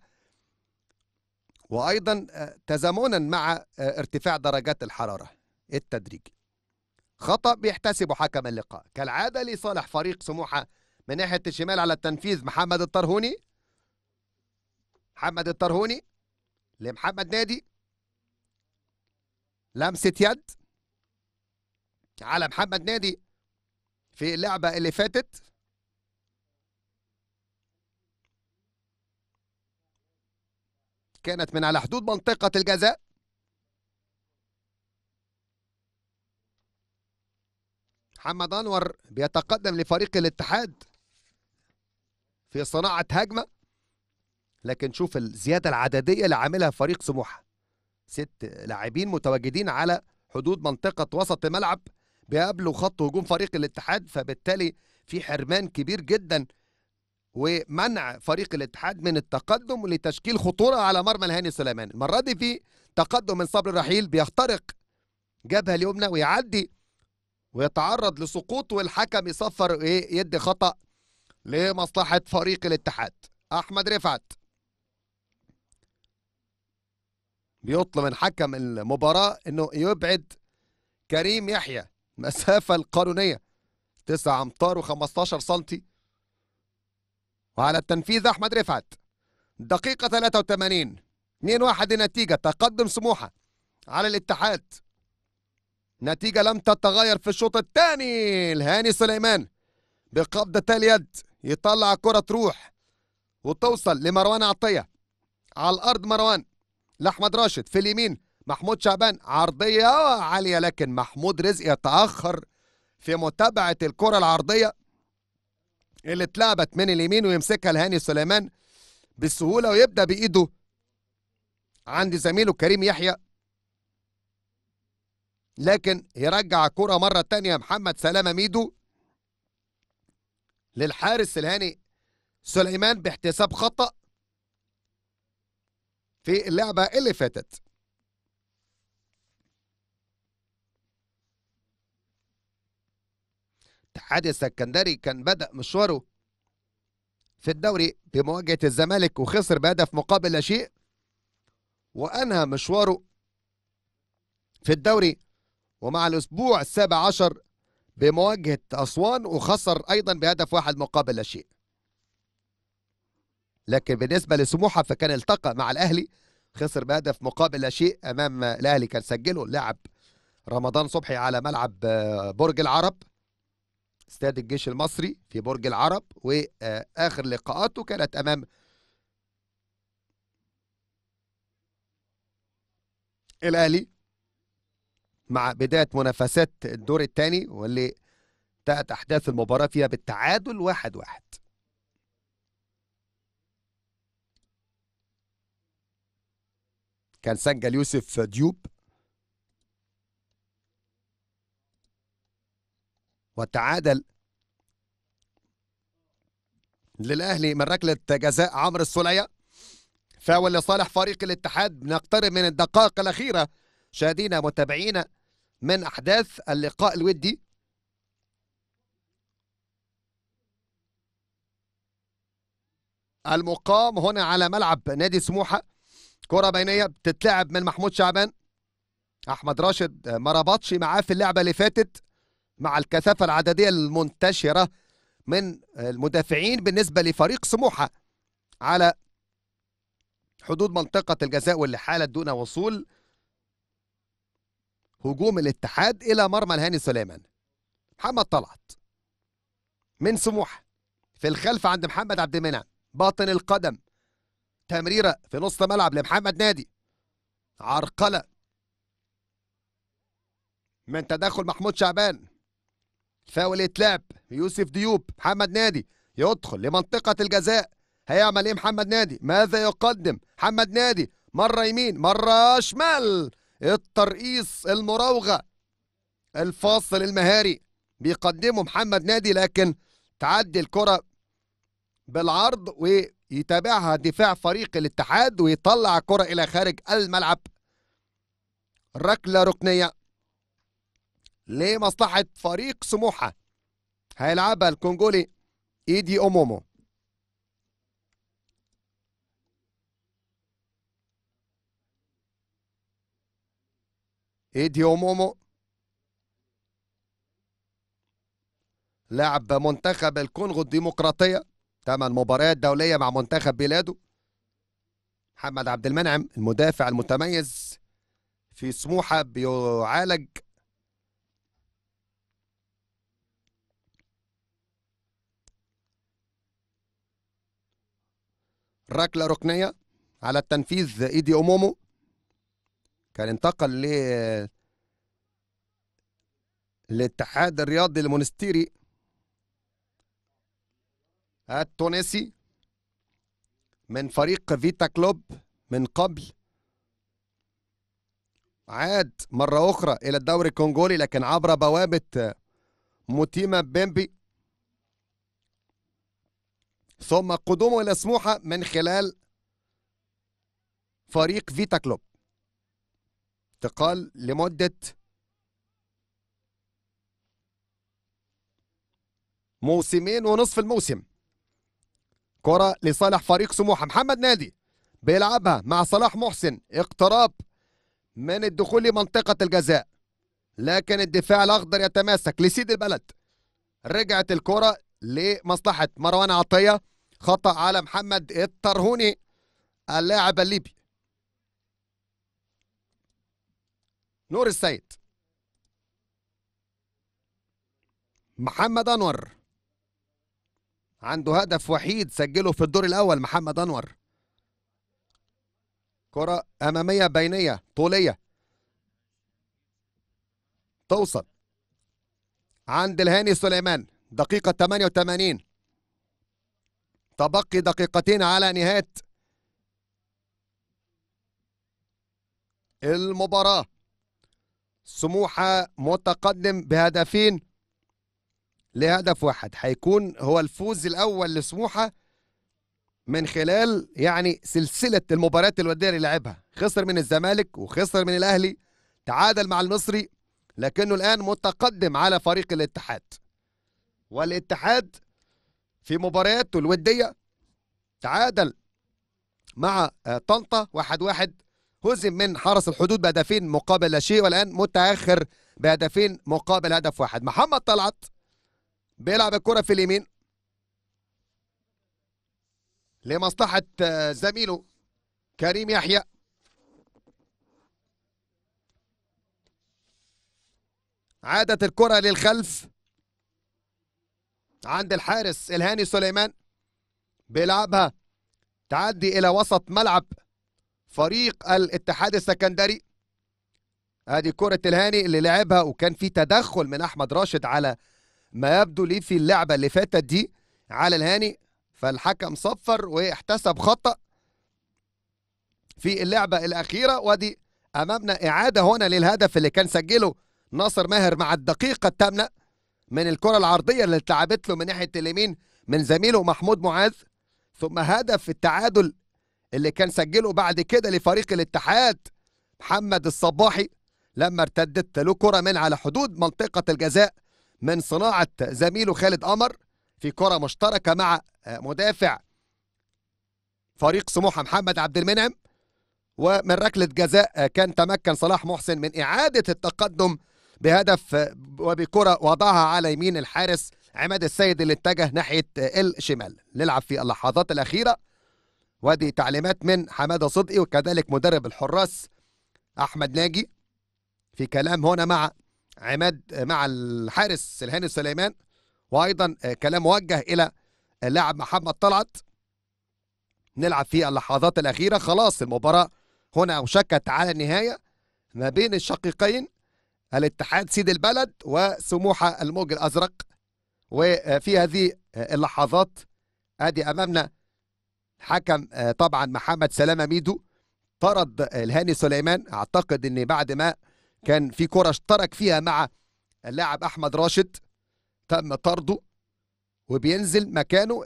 وايضا آه، تزامنا مع آه، ارتفاع درجات الحرارة التدريجي خطأ بيحتسبه حكم اللقاء كالعادة لصالح فريق سموحة من ناحية الشمال على التنفيذ محمد الطرهوني محمد الطرهوني لمحمد نادي لمسة يد على محمد نادي في اللعبة اللي فاتت كانت من على حدود منطقة الجزاء محمد أنور بيتقدم لفريق الاتحاد في صناعة هجمة لكن شوف الزيادة العددية اللي عاملها فريق سموحة ست لاعبين متواجدين على حدود منطقة وسط الملعب بيقابلوا خط هجوم فريق الاتحاد فبالتالي في حرمان كبير جدا ومنع فريق الاتحاد من التقدم لتشكيل خطوره على مرمى الهاني سليمان المره دي في تقدم من صبري رحيل بيخترق جبهه اليمنى ويعدي ويتعرض لسقوط والحكم يصفر ايه يدي خطا لمصلحه فريق الاتحاد احمد رفعت بيطلب من حكم المباراه انه يبعد كريم يحيى المسافه القانونيه 9 امتار و15 سنتي وعلى التنفيذ احمد رفعت دقيقة 83 2 1 النتيجة تقدم سموحة على الاتحاد نتيجة لم تتغير في الشوط الثاني الهاني سليمان بقبضة اليد يطلع كرة تروح وتوصل لمروان عطية على الأرض مروان لأحمد راشد في اليمين محمود شعبان عرضية عالية لكن محمود رزق يتأخر في متابعة الكرة العرضية اللي اتلعبت من اليمين ويمسكها الهاني سليمان بسهوله ويبدا بايده عند زميله كريم يحيى لكن يرجع كرة مرة تانية محمد سلامة ميدو للحارس الهاني سليمان باحتساب خطأ في اللعبة اللي فاتت اتحاد السكندري كان بدأ مشواره في الدوري بمواجهة الزمالك وخسر بهدف مقابل لا شيء وأنهى مشواره في الدوري ومع الأسبوع السابع عشر بمواجهة أسوان وخسر أيضا بهدف واحد مقابل لا شيء لكن بالنسبة لسموحة فكان التقى مع الأهلي خسر بهدف مقابل لا شيء أمام الأهلي كان سجله اللاعب رمضان صبحي على ملعب آه، برج العرب استاد الجيش المصري في برج العرب واخر لقاءاته كانت امام الاهلي مع بدايه منافسات الدور الثاني واللي انتهت احداث المباراه فيها بالتعادل واحد واحد كان سجل يوسف ديوب وتعادل للاهلي من ركله جزاء عمرو السوليه فاول لصالح فريق الاتحاد نقترب من الدقائق الاخيره شاهدينا متابعينا من احداث اللقاء الودي المقام هنا على ملعب نادي سموحه كره بينيه بتتلعب من محمود شعبان احمد راشد ما ربطش معاه في اللعبه اللي فاتت مع الكثافه العدديه المنتشره من المدافعين بالنسبه لفريق سموحه على حدود منطقه الجزاء واللي حالت دون وصول هجوم الاتحاد الى مرمى الهاني سليمان محمد طلعت من سموحه في الخلف عند محمد عبد المنعم باطن القدم تمريره في نص ملعب لمحمد نادي عرقله من تدخل محمود شعبان فاول يتلعب يوسف ديوب محمد نادي يدخل لمنطقة الجزاء هيعمل ايه محمد نادي ماذا يقدم محمد نادي مرة يمين مرة شمال الترقيص المراوغة الفاصل المهاري بيقدمه محمد نادي لكن تعدي الكرة بالعرض ويتابعها دفاع فريق الاتحاد ويطلع الكرة إلى خارج الملعب ركلة ركنية لمصلحة فريق سموحة هيلعبها الكونجولي ايدي اومومو ايدي اومومو لاعب منتخب الكونغو الديمقراطية ثمان مباريات دولية مع منتخب بلاده محمد عبد المنعم المدافع المتميز في سموحة بيعالج ركلة ركنية على التنفيذ ايدي اومومو كان انتقل ل الاتحاد الرياضي المونستيري التونسي من فريق فيتا كلوب من قبل عاد مرة أخرى إلى الدوري الكونغولي لكن عبر بوابة موتيما بيمبي ثم قدومه إلى سموحة من خلال فريق فيتا كلوب انتقال لمدة موسمين ونصف الموسم كرة لصالح فريق سموحة محمد نادي بيلعبها مع صلاح محسن اقتراب من الدخول لمنطقة الجزاء لكن الدفاع الأخضر يتماسك لسيد البلد رجعت الكرة لمصلحة مروان عطية خطأ على محمد الترهوني اللاعب الليبي نور السيد محمد أنور عنده هدف وحيد سجله في الدور الأول محمد أنور كرة أمامية بينية طولية توصل عند الهاني سليمان دقيقة 88 تبقي دقيقتين على نهاية المباراة سموحة متقدم بهدفين لهدف واحد هيكون هو الفوز الأول لسموحة من خلال يعني سلسلة المباريات الودية اللي لعبها خسر من الزمالك وخسر من الأهلي تعادل مع المصري لكنه الآن متقدم على فريق الاتحاد والاتحاد في مبارياته الودية تعادل مع آه، طنطا واحد واحد هزم من حرس الحدود بهدفين مقابل لا شيء والآن متأخر بهدفين مقابل هدف واحد محمد طلعت بيلعب الكرة في اليمين لمصلحة آه، زميله كريم يحيى عادت الكرة للخلف عند الحارس الهاني سليمان بيلعبها تعدي إلى وسط ملعب فريق الاتحاد السكندري ادي كرة الهاني اللي لعبها وكان في تدخل من احمد راشد على ما يبدو لي في اللعبة اللي فاتت دي على الهاني فالحكم صفر واحتسب خطأ في اللعبة الأخيرة ودي أمامنا إعادة هنا للهدف اللي كان سجله ناصر ماهر مع الدقيقة الثامنة من الكرة العرضية اللي اتلعبت له من ناحية اليمين من زميله محمود معاذ ثم هدف التعادل اللي كان سجله بعد كده لفريق الاتحاد محمد الصباحي لما ارتدت له كرة من على حدود منطقة الجزاء من صناعة زميله خالد قمر في كرة مشتركة مع آه، مدافع فريق سموحة محمد عبد المنعم ومن ركلة جزاء آه، كان تمكن صلاح محسن من إعادة التقدم بهدف آه، وبكرة وضعها على يمين الحارس عماد السيد اللي اتجه ناحيه الشمال نلعب في اللحظات الاخيره وادي تعليمات من حماده صدقي وكذلك مدرب الحراس احمد ناجي في كلام هنا مع عماد مع الحارس الهاني سليمان وايضا كلام موجه الى اللاعب محمد طلعت نلعب في اللحظات الاخيره خلاص المباراه هنا اوشكت على النهايه ما بين الشقيقين الاتحاد سيد البلد وسموحه الموج الازرق وفي هذه اللحظات ادي امامنا حكم طبعا محمد سلامه ميدو طرد الهاني سليمان اعتقد ان بعد ما كان في كره اشترك فيها مع اللاعب احمد راشد تم طرده وبينزل مكانه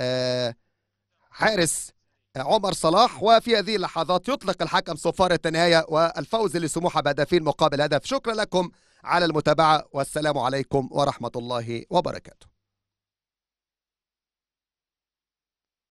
الحارس عمر صلاح وفي هذه اللحظات يطلق الحكم صفارة النهاية والفوز لسموحة بهدفين مقابل هدف شكرا لكم على المتابعة والسلام عليكم ورحمة الله وبركاته